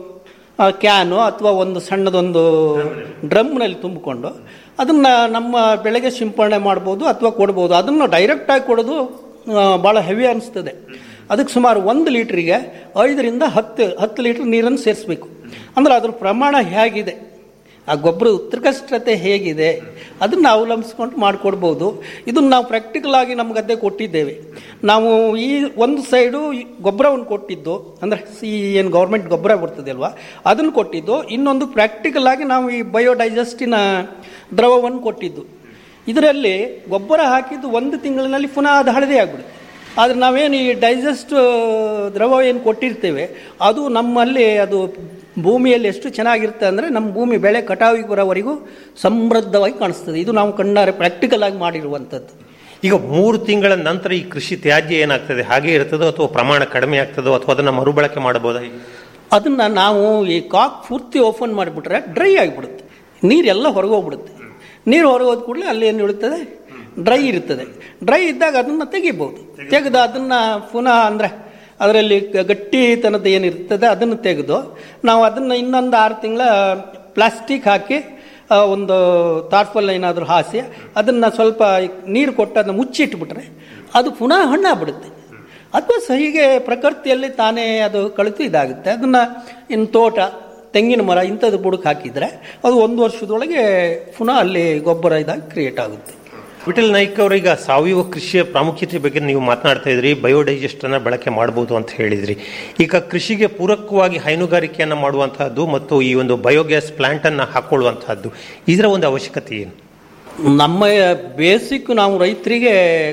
ಆ, ಕ್ಯಾನು ಅಥವಾ ಒಂದು ಸಣ್ಣದೊಂದು ಡ್ರಮ್ನಲ್ಲಿ ತುಂಬಿಕೊಂಡು ಅದನ್ನು ನಮ್ಮ ಬೆಳೆಗೆ ಸಿಂಪರಣೆ ಮಾಡ್ಬೋದು ಅಥವಾ ಕೊಡ್ಬೋದು ಅದನ್ನು ಡೈರೆಕ್ಟಾಗಿ ಕೊಡೋದು ಭಾಳ ಹೆವಿ ಅನಿಸ್ತದೆ ಅದಕ್ಕೆ ಸುಮಾರು ಒಂದು ಲೀಟ್ರಿಗೆ ಐದರಿಂದ ಹತ್ತು ಹತ್ತು ಲೀಟ್ರ್ ನೀರನ್ನು ಸೇರಿಸ್ಬೇಕು ಅಂದರೆ ಅದ್ರ ಪ್ರಮಾಣ ಹೇಗಿದೆ ಆ ಗೊಬ್ಬರ ಉತ್ಕೃಷ್ಟತೆ ಹೇಗಿದೆ ಅದನ್ನು ಅವಲಂಬಿಸ್ಕೊಂಡು ಮಾಡಿಕೊಡ್ಬೋದು ಇದನ್ನು ನಾವು ಪ್ರಾಕ್ಟಿಕಲ್ ಆಗಿ ನಮ್ಮ ಗದ್ದೆ ಕೊಟ್ಟಿದ್ದೇವೆ ನಾವು ಈ ಒಂದು ಸೈಡು ಈ ಗೊಬ್ಬರವನ್ನು ಕೊಟ್ಟಿದ್ದು ಅಂದರೆ ಈ ಏನು ಗೌರ್ಮೆಂಟ್ ಗೊಬ್ಬರ ಬರ್ತದೆ ಅಲ್ವಾ ಅದನ್ನು ಕೊಟ್ಟಿದ್ದು ಇನ್ನೊಂದು ಪ್ರಾಕ್ಟಿಕಲ್ ಆಗಿ ನಾವು ಈ ಬಯೋಡೈಜೆಸ್ಟಿನ ದ್ರವವನ್ನು ಕೊಟ್ಟಿದ್ದು ಇದರಲ್ಲಿ ಗೊಬ್ಬರ ಹಾಕಿದ್ದು ಒಂದು ತಿಂಗಳಿನಲ್ಲಿ ಪುನಃ ಅದು ಹಳದಿ ಆಗ್ಬಿಡುತ್ತೆ ಆದರೆ ನಾವೇನು ಈ ಡೈಜೆಸ್ಟ್ ದ್ರವ ಏನು ಕೊಟ್ಟಿರ್ತೇವೆ ಅದು ನಮ್ಮಲ್ಲಿ ಅದು ಭೂಮಿಯಲ್ಲಿ ಎಷ್ಟು ಚೆನ್ನಾಗಿರುತ್ತೆ ಅಂದರೆ ನಮ್ಮ ಭೂಮಿ ಬೆಳೆ ಕಟಾವಿಗೆ ಬರೋವರೆಗೂ ಸಮೃದ್ಧವಾಗಿ ಕಾಣಿಸ್ತದೆ ಇದು ನಾವು ಕಣ್ಣಾರೆ ಪ್ರಾಕ್ಟಿಕಲ್ ಆಗಿ ಮಾಡಿರುವಂಥದ್ದು ಈಗ ಮೂರು ತಿಂಗಳ ನಂತರ ಈ ಕೃಷಿ ತ್ಯಾಜ್ಯ ಏನಾಗ್ತದೆ ಹಾಗೆ ಇರ್ತದೋ ಅಥವಾ ಪ್ರಮಾಣ ಕಡಿಮೆ ಆಗ್ತದೋ ಅಥವಾ ಅದನ್ನು ಮರುಬಳಕೆ ಮಾಡಬಹುದಾ ಅದನ್ನು ನಾವು ಈ ಕಾಕ್ ಪೂರ್ತಿ ಓಪನ್ ಮಾಡಿಬಿಟ್ರೆ ಡ್ರೈ ಆಗಿಬಿಡುತ್ತೆ ನೀರೆಲ್ಲ ಹೊರಗೋಗ್ಬಿಡುತ್ತೆ ನೀರು ಹೊರಗೋದ ಕೂಡಲೇ ಅಲ್ಲಿ ಏನು ಇಳುತ್ತದೆ ಡ್ರೈ ಇರ್ತದೆ ಡ್ರೈ ಇದ್ದಾಗ ಅದನ್ನು ತೆಗಿಬೋದು ತೆಗೆದು ಅದನ್ನು ಪುನಃ ಅಂದರೆ ಅದರಲ್ಲಿ ಗ- ಗಟ್ಟಿತನದ ಏನಿರ್ತದೆ ಅದನ್ನು ತೆಗೆದು ನಾವು ಅದನ್ನು ಇನ್ನೊಂದು ಆರು ತಿಂಗಳ ಪ್ಲಾಸ್ಟಿಕ್ ಹಾಕಿ ಆ, ಒಂದು ತಾಟ್ಫಲ್ ಏನಾದರೂ ಹಾಸಿ ಅದನ್ನು ಸ್ವಲ್ಪ ನೀರು ಕೊಟ್ಟು ಅದನ್ನು ಮುಚ್ಚಿಟ್ಬಿಟ್ರೆ ಅದು ಪುನಃ ಹಣ್ಣಾಗ್ಬಿಡುತ್ತೆ ಅಥವಾ ಸಹಿಗೆ ಪ್ರಕೃತಿಯಲ್ಲಿ ತಾನೇ ಅದು ಕಳಿತು ಇದಾಗುತ್ತೆ ಅದನ್ನು ಇನ್ನು ತೋಟ ತೆಂಗಿನ ಮರ ಇಂಥದ್ದು ಬುಡಕ್ಕೆ ಹಾಕಿದರೆ ಅದು ಒಂದು ವರ್ಷದೊಳಗೆ ಪುನಃ ಅಲ್ಲಿ ಗೊಬ್ಬರ ಇದಾಗಿ ಕ್ರಿಯೇಟ್ ಆಗುತ್ತೆ ವಿಠಲ್ ನಾಯ್ಕ ಅವರೀಗ ಸಾವಯವ ಕೃಷಿಯ ಪ್ರಾಮುಖ್ಯತೆ ಬಗ್ಗೆ ನೀವು ಮಾತನಾಡ್ತಾ ಇದ್ರಿ ಬಯೋಡೈಜೆಸ್ಟ್ ಅನ್ನ ಬಳಕೆ ಮಾಡಬಹುದು ಅಂತ ಹೇಳಿದ್ರಿ ಈಗ ಕೃಷಿಗೆ ಪೂರಕವಾಗಿ ಹೈನುಗಾರಿಕೆಯನ್ನ ಮಾಡುವಂತಹದ್ದು ಮತ್ತು ಈ ಒಂದು ಬಯೋಗ್ಯಾಸ್ ಪ್ಲಾಂಟ್ ಅನ್ನ ಹಾಕೊಳ್ಳುವಂತಹದ್ದು ಇದರ ಒಂದು ಅವಶ್ಯಕತೆ ಏನು ನಮ್ಮ ಬೇಸಿಕ್ ನಾವು ರೈತರಿಗೆ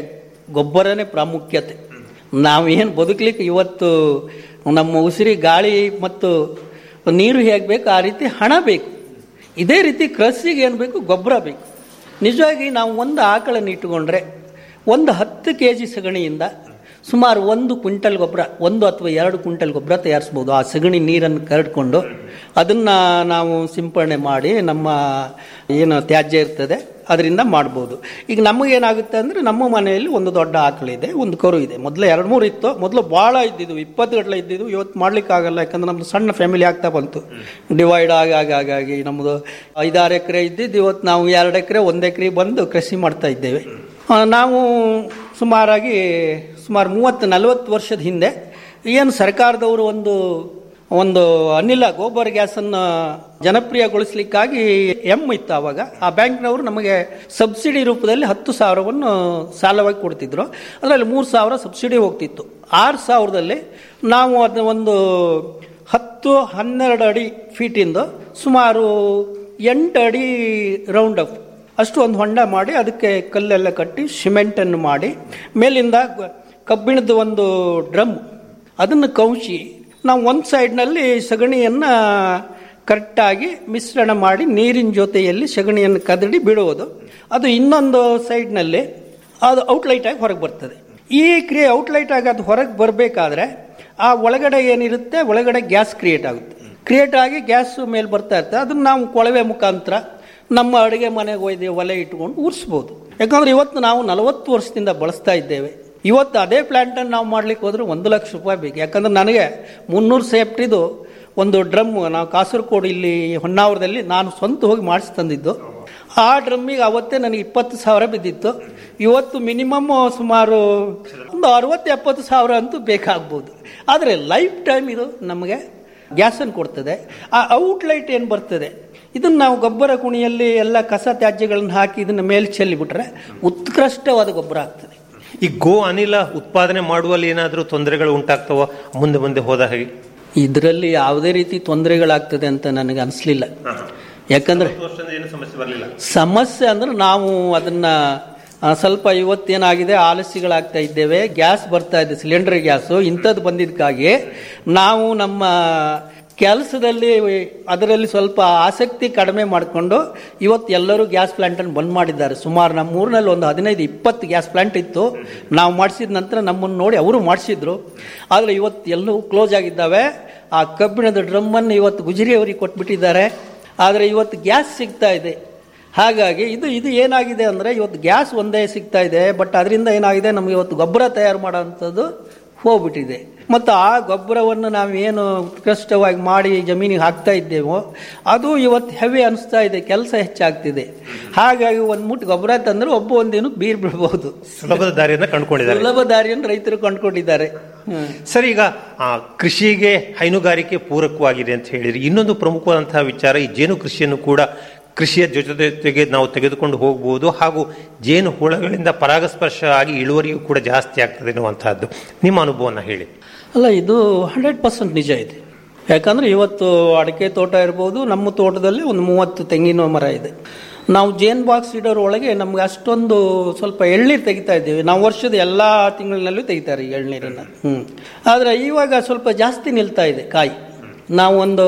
ಗೊಬ್ಬರನೇ ಪ್ರಾಮುಖ್ಯತೆ ನಾವೇನು ಬದುಕಲಿಕ್ಕೆ ಇವತ್ತು ನಮ್ಮ ಉಸಿರಿ ಗಾಳಿ ಮತ್ತು ನೀರು ಹೇಗೆ ಬೇಕು ಆ ರೀತಿ ಹಣ ಬೇಕು ಇದೇ ರೀತಿ ಕೃಷಿಗೆ ಏನು ಬೇಕು ಗೊಬ್ಬರ ಬೇಕು ನಿಜವಾಗಿ ನಾವು ಒಂದು ಆಕಳನ್ನು ಇಟ್ಟುಕೊಂಡ್ರೆ ಒಂದು ಹತ್ತು ಕೆ ಜಿ ಸಗಣಿಯಿಂದ ಸುಮಾರು ಒಂದು ಕ್ವಿಂಟಲ್ ಗೊಬ್ಬರ ಒಂದು ಅಥವಾ ಎರಡು ಕ್ವಿಂಟಲ್ ಗೊಬ್ಬರ ತಯಾರಿಸ್ಬೋದು ಆ ಸಗಣಿ ನೀರನ್ನು ಕರಡ್ಕೊಂಡು ಅದನ್ನು ನಾವು ಸಿಂಪರಣೆ ಮಾಡಿ ನಮ್ಮ ಏನು ತ್ಯಾಜ್ಯ ಇರ್ತದೆ ಅದರಿಂದ ಮಾಡ್ಬೋದು ಈಗ ನಮಗೇನಾಗುತ್ತೆ ಅಂದರೆ ನಮ್ಮ ಮನೆಯಲ್ಲಿ ಒಂದು ದೊಡ್ಡ ಆಕಳಿದೆ ಒಂದು ಕರು ಇದೆ ಮೊದಲು ಎರಡು ಮೂರು ಇತ್ತು ಮೊದಲು ಭಾಳ ಇದ್ದಿದ್ದು ಇಪ್ಪತ್ತು ಗಂಟಲೆ ಇದ್ದಿದ್ದು ಇವತ್ತು ಮಾಡ್ಲಿಕ್ಕಾಗಲ್ಲ ಯಾಕಂದ್ರೆ ನಮ್ಮದು ಸಣ್ಣ ಫ್ಯಾಮಿಲಿ ಆಗ್ತಾ ಬಂತು ಡಿವೈಡ್ ಆಗಿ ಆಗಿ ಆಗಿ ಆಗಿ ನಮ್ಮದು ಐದಾರು ಎಕರೆ ಇದ್ದಿದ್ದು ಇವತ್ತು ನಾವು ಎರಡು ಎಕರೆ ಒಂದು ಎಕರೆ ಬಂದು ಕೃಷಿ ಮಾಡ್ತಾ ಇದ್ದೇವೆ ಆ, ನಾವು ಸುಮಾರಾಗಿ ಸುಮಾರು ಮೂವತ್ತು ನಲವತ್ತು ವರ್ಷದ ಹಿಂದೆ ಏನು ಸರ್ಕಾರದವರು ಒಂದು ಒಂದು ಅನಿಲ ಗೋಬರ್ ಗ್ಯಾಸನ್ನು ಜನಪ್ರಿಯಗೊಳಿಸಲಿಕ್ಕಾಗಿ ಎಂ ಇತ್ತು ಆವಾಗ ಆ ಬ್ಯಾಂಕ್ನವರು ನಮಗೆ ಸಬ್ಸಿಡಿ ರೂಪದಲ್ಲಿ ಹತ್ತು ಸಾವಿರವನ್ನು ಸಾಲವಾಗಿ ಕೊಡ್ತಿದ್ರು ಅದರಲ್ಲಿ ಮೂರು ಸಾವಿರ ಸಬ್ಸಿಡಿ ಹೋಗ್ತಿತ್ತು ಆರು ಸಾವಿರದಲ್ಲಿ ನಾವು ಅದನ್ನ ಒಂದು ಹತ್ತು ಹನ್ನೆರಡು ಅಡಿ ಫೀಟಿಂದ ಸುಮಾರು ಎಂಟು ಅಡಿ ರೌಂಡ್ ಅಪ್ ಅಷ್ಟು ಒಂದು ಹೊಂಡ ಮಾಡಿ ಅದಕ್ಕೆ ಕಲ್ಲೆಲ್ಲ ಕಟ್ಟಿ ಸಿಮೆಂಟನ್ನು ಮಾಡಿ ಮೇಲಿಂದ ಗ- ಕಬ್ಬಿಣದ ಒಂದು ಡ್ರಮ್ ಅದನ್ನು ಕೌಚಿ ನಾವು ಒಂದು ಸೈಡ್ನಲ್ಲಿ ಸಗಣಿಯನ್ನು ಕರೆಕ್ಟಾಗಿ ಮಿಶ್ರಣ ಮಾಡಿ ನೀರಿನ ಜೊತೆಯಲ್ಲಿ ಸಗಣಿಯನ್ನು ಕದಡಿ ಬಿಡುವುದು ಅದು ಇನ್ನೊಂದು ಸೈಡ್ನಲ್ಲಿ ಅದು ಔಟ್ಲೈಟ್ ಆಗಿ ಹೊರಗೆ ಬರ್ತದೆ ಈ ಕ್ರಿಯೆ ಔಟ್ಲೈಟ್ ಆಗಿ ಅದು ಹೊರಗೆ ಬರಬೇಕಾದ್ರೆ ಆ ಒಳಗಡೆ ಏನಿರುತ್ತೆ ಒಳಗಡೆ ಗ್ಯಾಸ್ ಕ್ರಿಯೇಟ್ ಆಗುತ್ತೆ ಕ್ರಿಯೇಟ್ ಆಗಿ ಗ್ಯಾಸ್ ಮೇಲೆ ಬರ್ತಾ ಇರ್ತದೆ ಅದನ್ನು ನಾವು ಕೊಳವೆ ಮುಖಾಂತರ ನಮ್ಮ ಅಡುಗೆ ಮನೆಗೆ ಒಯ್ದು ಒಲೆ ಇಟ್ಕೊಂಡು ಉರಿಸ್ಬೋದು ಯಾಕಂದ್ರೆ ಇವತ್ತು ನಾವು ನಲವತ್ತು ವರ್ಷದಿಂದ ಬಳಸ್ತಾ ಇದ್ದೇವೆ ಇವತ್ತು ಅದೇ ಪ್ಲಾಂಟನ್ನು ನಾವು ಮಾಡ್ಲಿಕ್ಕೆ ಹೋದ್ರೆ ಒಂದು ಲಕ್ಷ ರೂಪಾಯಿ ಬೇಕು ಯಾಕಂದ್ರೆ ನನಗೆ ಮುನ್ನೂರು ಸೇಫ್ಟಿದು ಒಂದು ಡ್ರಮ್ ನಾವು ಕಾಸರಗೋಡು ಇಲ್ಲಿ ಹೊನ್ನಾವರದಲ್ಲಿ ನಾನು ಸ್ವಂತ ಹೋಗಿ ಮಾಡಿಸಿ ತಂದಿದ್ದು ಆ ಡ್ರಮ್ಮಿಗೆ ಅವತ್ತೇ ನನಗೆ ಇಪ್ಪತ್ತು ಸಾವಿರ ಬಿದ್ದಿತ್ತು ಇವತ್ತು ಮಿನಿಮಮ್ ಸುಮಾರು ಒಂದು ಅರವತ್ತು ಎಪ್ಪತ್ತು ಸಾವಿರ ಅಂತೂ ಬೇಕಾಗ್ಬೋದು ಆದರೆ ಲೈಫ್ ಟೈಮ್ ಇದು ನಮಗೆ ಗ್ಯಾಸನ್ನು ಕೊಡ್ತದೆ ಆ ಔಟ್ಲೈಟ್ ಏನು ಬರ್ತದೆ ಇದನ್ನು ನಾವು ಗೊಬ್ಬರ ಕುಣಿಯಲ್ಲಿ ಎಲ್ಲ ಕಸ ತ್ಯಾಜ್ಯಗಳನ್ನು ಹಾಕಿ ಇದನ್ನು ಮೇಲೆ ಚೆಲ್ಲಿಬಿಟ್ರೆ ಉತ್ಕೃಷ್ಟವಾದ ಗೊಬ್ಬರ ಆಗ್ತದೆ ಈ ಗೋ ಅನಿಲ ಉತ್ಪಾದನೆ ಮಾಡುವಲ್ಲಿ ಏನಾದರೂ ತೊಂದರೆಗಳು ಉಂಟಾಗ್ತವ ಮುಂದೆ ಮುಂದೆ ಹೋದ ಹಾಗೆ ಇದರಲ್ಲಿ ಯಾವುದೇ ರೀತಿ ತೊಂದರೆಗಳಾಗ್ತದೆ ಅಂತ ನನಗೆ ಅನಿಸ್ಲಿಲ್ಲ ಯಾಕಂದ್ರೆ ಏನು ಸಮಸ್ಯೆ ಬರಲಿಲ್ಲ ಸಮಸ್ಯೆ ಅಂದ್ರೆ ನಾವು ಅದನ್ನ ಆ, ಸ್ವಲ್ಪ ಇವತ್ತೇನಾಗಿದೆ ಆಲಸ್ಯಗಳಾಗ್ತಾ ಇದ್ದೇವೆ ಗ್ಯಾಸ್ ಬರ್ತಾ ಇದೆ ಸಿಲಿಂಡರ್ ಗ್ಯಾಸು ಇಂಥದ್ದು ಬಂದಿದ್ದಕ್ಕಾಗಿ ನಾವು ನಮ್ಮ ಕೆಲಸದಲ್ಲಿ ಅದರಲ್ಲಿ ಸ್ವಲ್ಪ ಆಸಕ್ತಿ ಕಡಿಮೆ ಮಾಡಿಕೊಂಡು ಇವತ್ತು ಎಲ್ಲರೂ ಗ್ಯಾಸ್ ಪ್ಲಾಂಟನ್ನು ಬಂದ್ ಮಾಡಿದ್ದಾರೆ ಸುಮಾರು ನಮ್ಮ ಊರಿನಲ್ಲಿ ಒಂದು ಹದಿನೈದು ಇಪ್ಪತ್ತು ಗ್ಯಾಸ್ ಪ್ಲಾಂಟ್ ಇತ್ತು ನಾವು ಮಾಡಿಸಿದ ನಂತರ ನಮ್ಮನ್ನು ನೋಡಿ ಅವರು ಮಾಡಿಸಿದ್ರು ಆದರೆ ಇವತ್ತು ಎಲ್ಲವೂ ಕ್ಲೋಸ್ ಆಗಿದ್ದಾವೆ ಆ ಕಬ್ಬಿಣದ ಡ್ರಮ್ಮನ್ನು ಇವತ್ತು ಗುಜರಿಯವರಿಗೆ ಕೊಟ್ಬಿಟ್ಟಿದ್ದಾರೆ ಆದರೆ ಇವತ್ತು ಗ್ಯಾಸ್ ಸಿಗ್ತಾ ಇದೆ ಹಾಗಾಗಿ ಇದು ಇದು ಏನಾಗಿದೆ ಅಂದರೆ ಇವತ್ತು ಗ್ಯಾಸ್ ಒಂದೇ ಸಿಗ್ತಾ ಇದೆ ಬಟ್ ಅದರಿಂದ ಏನಾಗಿದೆ ನಮಗೆ ಇವತ್ತು ಗೊಬ್ಬರ ತಯಾರು ಮಾಡೋವಂಥದ್ದು ಹೋಗ್ಬಿಟ್ಟಿದೆ ಮತ್ತು ಆ ಗೊಬ್ಬರವನ್ನು ನಾವೇನು ಉತ್ಕೃಷ್ಟವಾಗಿ ಮಾಡಿ ಜಮೀನಿಗೆ ಹಾಕ್ತಾ ಇದ್ದೇವೋ ಅದು ಇವತ್ತು ಹೆವಿ ಅನಿಸ್ತಾ ಇದೆ ಕೆಲಸ ಹೆಚ್ಚಾಗ್ತಿದೆ ಹಾಗಾಗಿ ಒಂದು ಮುಟ್ಟು ಗೊಬ್ಬರ ತಂದ್ರೆ ಒಬ್ಬ ಒಂದೇನು ಬೀರ್ ಬಿಡ್ಬೋದು ಸುಲಭದ ದಾರಿಯನ್ನ ಕಂಡುಕೊಂಡಿದ್ದಾರೆ ಸುಲಭ ದಾರಿಯನ್ನು ರೈತರು ಕಂಡುಕೊಂಡಿದ್ದಾರೆ ಹ್ಮ್. ಸರ್ ಈಗ ಆ, ಕೃಷಿಗೆ ಹೈನುಗಾರಿಕೆ ಪೂರಕವಾಗಿದೆ ಅಂತ ಹೇಳಿರಿ ಇನ್ನೊಂದು ಪ್ರಮುಖವಾದಂತಹ ವಿಚಾರ ಈ ಜೇನು ಕೃಷಿಯನ್ನು ಕೂಡ ಕೃಷಿಯ ಜೊತೆ ಜೊತೆಗೆ ನಾವು ತೆಗೆದುಕೊಂಡು ಹೋಗಬಹುದು ಹಾಗೂ ಜೇನು ಹುಳಗಳಿಂದ ಪರಾಗಸ್ಪರ್ಶ ಆಗಿ ಇಳುವರಿಯೂ ಕೂಡ ಜಾಸ್ತಿ ಆಗ್ತದೆ ಎನ್ನುವಂತಹದ್ದು ನಿಮ್ಮ ಅನುಭವನ ಹೇಳಿ ಅಲ್ಲ ಇದು ಹಂಡ್ರೆಡ್ ಪರ್ಸೆಂಟ್ ನಿಜ ಇದೆ ಯಾಕಂದ್ರೆ ಇವತ್ತು ಅಡಿಕೆ ತೋಟ ಇರ್ಬೋದು ನಮ್ಮ ತೋಟದಲ್ಲಿ ಒಂದು ಮೂವತ್ತು ತೆಂಗಿನ ಮರ ಇದೆ ನಾವು ಜೇನ್ ಬಾಕ್ಸ್ ಇಡೋರ ಒಳಗೆ ನಮ್ಗೆ ಅಷ್ಟೊಂದು ಸ್ವಲ್ಪ ಎಳ್ನೀರು ತೆಗಿತಾ ಇದ್ದೀವಿ ನಾವು ವರ್ಷದ ಎಲ್ಲ ತಿಂಗಳಿನಲ್ಲೂ ತೆಗಿತಾರೆ ಈ ಎಳ್ನೀರನ್ನು ಹ್ಞೂ ಆದರೆ ಇವಾಗ ಸ್ವಲ್ಪ ಜಾಸ್ತಿ ನಿಲ್ತಾ ಇದೆ ಕಾಯಿ ನಾವು ಒಂದು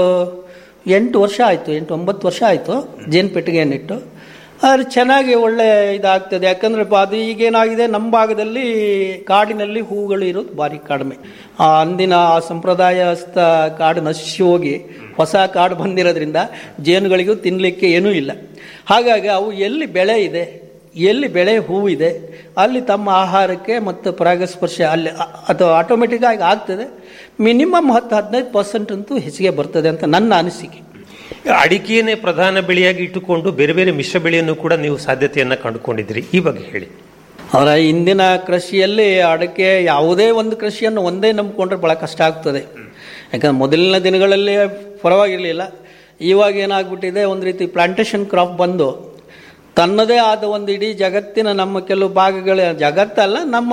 ಎಂಟು ವರ್ಷ ಆಯಿತು ಎಂಟು ಒಂಬತ್ತು ವರ್ಷ ಆಯಿತು ಜೇನು ಪೆಟ್ಟಿಗೆಯನ್ನಿಟ್ಟು ಆದರೆ ಚೆನ್ನಾಗಿ ಒಳ್ಳೆ ಇದಾಗ್ತದೆ ಯಾಕಂದ್ರೆ ಪ- ಅದು ಈಗೇನಾಗಿದೆ ನಮ್ಮ ಭಾಗದಲ್ಲಿ ಕಾಡಿನಲ್ಲಿ ಹೂಗಳು ಇರೋದು ಭಾರಿ ಕಡಿಮೆ ಆ ಅಂದಿನ ಆ ಸಂಪ್ರದಾಯಸ್ಥ ಕಾಡು ನಶಿಸಿ ಹೋಗಿ ಹೊಸ ಕಾಡು ಬಂದಿರೋದ್ರಿಂದ ಜೇನುಗಳಿಗೂ ತಿನ್ನಲಿಕ್ಕೆ ಏನೂ ಇಲ್ಲ ಹಾಗಾಗಿ ಅವು ಎಲ್ಲಿ ಬೆಳೆ ಇದೆ ಎಲ್ಲಿ ಬೆಳೆ ಹೂವಿದೆ ಅಲ್ಲಿ ತಮ್ಮ ಆಹಾರಕ್ಕೆ ಮತ್ತು ಪರಾಗಸ್ಪರ್ಶ ಅಲ್ಲಿ ಅ- ಅದು ಆಟೋಮೆಟಿಕ್ ಆಗಿ ಆಗ್ತದೆ ಮಿನಿಮಮ್ ಹತ್ತು ಹದಿನೈದು ಪರ್ಸೆಂಟ್ ಅಂತೂ ಹೆಚ್ಚಿಗೆ ಬರ್ತದೆ ಅಂತ ನನ್ನ ಅನಿಸಿಕೆ ಅಡಿಕೆಯನ್ನೇ ಪ್ರಧಾನ ಬೆಳೆಯಾಗಿ ಇಟ್ಟುಕೊಂಡು ಬೇರೆ ಬೇರೆ ಮಿಶ್ರ ಬೆಳೆಯನ್ನು ಕೂಡ ನೀವು ಸಾಧ್ಯತೆಯನ್ನ ಕಂಡುಕೊಂಡಿದ್ರಿ ಈ ಬಗ್ಗೆ ಹೇಳಿ ಅವರ ಇಂದಿನ ಕೃಷಿಯಲ್ಲಿ ಅಡಕೆ ಯಾವುದೇ ಒಂದು ಕೃಷಿಯನ್ನು ಒಂದೇ ನಂಬಿಕೊಂಡ್ರೆ ಬಹಳ ಕಷ್ಟ ಆಗ್ತದೆ ಯಾಕಂದ್ರೆ ಮೊದಲಿನ ದಿನಗಳಲ್ಲಿ ಪರವಾಗಿರಲಿಲ್ಲ ಇವಾಗ ಏನಾಗ್ಬಿಟ್ಟಿದೆ ಒಂದು ರೀತಿ ಪ್ಲಾಂಟೇಶನ್ ಕ್ರಾಪ್ ಬಂದು ತನ್ನದೇ ಆದ ಒಂದು ಇಡೀ ಜಗತ್ತಿನ ನಮ್ಮ ಕೆಲವು ಭಾಗಗಳ ಜಗತ್ತಲ್ಲ ನಮ್ಮ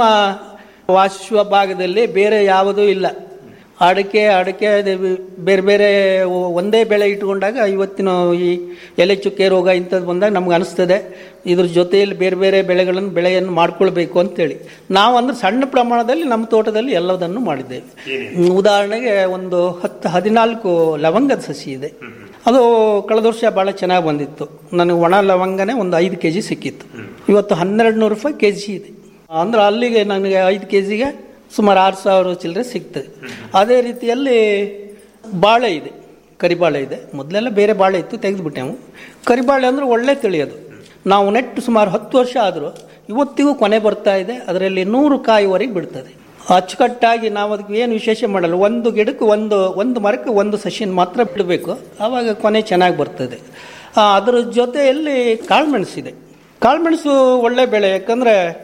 ವಾಶ್ವ ಭಾಗದಲ್ಲಿ ಬೇರೆ ಯಾವುದೂ ಇಲ್ಲ ಅಡಿಕೆ ಅಡಿಕೆ ಅದು ಬೇರೆ ಬೇರೆ ಒಂದೇ ಬೆಳೆ ಇಟ್ಕೊಂಡಾಗ ಇವತ್ತಿನ ಈ ಎಲೆ ಚುಕ್ಕೆ ರೋಗ ಇಂಥದ್ದು ಬಂದಾಗ ನಮ್ಗೆ ಅನಿಸ್ತದೆ ಇದ್ರ ಜೊತೆಯಲ್ಲಿ ಬೇರೆ ಬೇರೆ ಬೆಳೆಗಳನ್ನು ಬೆಳೆಯನ್ನು ಮಾಡ್ಕೊಳ್ಬೇಕು ಅಂತೇಳಿ ನಾವು ಅಂದ್ರೆ ಸಣ್ಣ ಪ್ರಮಾಣದಲ್ಲಿ ನಮ್ಮ ತೋಟದಲ್ಲಿ ಎಲ್ಲದನ್ನು ಮಾಡಿದ್ದೇವೆ ಉದಾಹರಣೆಗೆ ಒಂದು ಹತ್ತು ಹದಿನಾಲ್ಕು ಲವಂಗದ ಸಸಿ ಇದೆ ಅದು ಕಳೆದ ವರ್ಷ ಭಾಳ ಚೆನ್ನಾಗಿ ಬಂದಿತ್ತು ನನಗೆ ಒಣ ಲವಂಗನೇ ಒಂದು ಐದು ಕೆ ಜಿ ಸಿಕ್ಕಿತ್ತು ಇವತ್ತು ಹನ್ನೆರಡು ನೂರು ರೂಪಾಯಿ ಕೆ ಜಿ ಇದೆ ಅಂದ್ರೆ ಅಲ್ಲಿಗೆ ನನಗೆ ಐದು ಕೆ ಜಿಗೆ ಸುಮಾರು ಆರು ಸಾವಿರ ಚಿಲ್ಲರೆ ಸಿಗ್ತದೆ ಅದೇ ರೀತಿಯಲ್ಲಿ ಬಾಳೆ ಇದೆ ಕರಿಬಾಳೆ ಇದೆ ಮೊದಲೆಲ್ಲ ಬೇರೆ ಬಾಳೆ ಇತ್ತು ತೆಗೆದುಬಿಟ್ಟೆವು ಕರಿಬಾಳೆ ಅಂದ್ರೆ ಒಳ್ಳೆ ತಿಳಿಯೋದು ನಾವು ನೆಟ್ಟು ಸುಮಾರು ಹತ್ತು ವರ್ಷ ಆದರೂ ಇವತ್ತಿಗೂ ಕೊನೆ ಬರ್ತಾ ಇದೆ ಅದರಲ್ಲಿ ನೂರು ಕಾಯಿವರೆಗೆ ಬಿಡ್ತದೆ ಅಚ್ಚುಕಟ್ಟಾಗಿ ನಾವು ಅದಕ್ಕೆ ಏನು ವಿಶೇಷ ಮಾಡಲ್ಲ ಒಂದು ಗಿಡಕ್ಕೆ ಒಂದು ಒಂದು ಮರಕ್ಕೆ ಒಂದು ಸಸಿನ ಮಾತ್ರ ಬಿಡಬೇಕು ಆವಾಗ ಕೊನೆ ಚೆನ್ನಾಗಿ ಬರ್ತದೆ ಆ, ಅದರ ಜೊತೆಯಲ್ಲಿ ಕಾಳುಮೆಣಸಿದೆ ಕಾಳುಮೆಣಸು ಒಳ್ಳೆ ಬೆಳೆ ಯಾಕಂದರೆ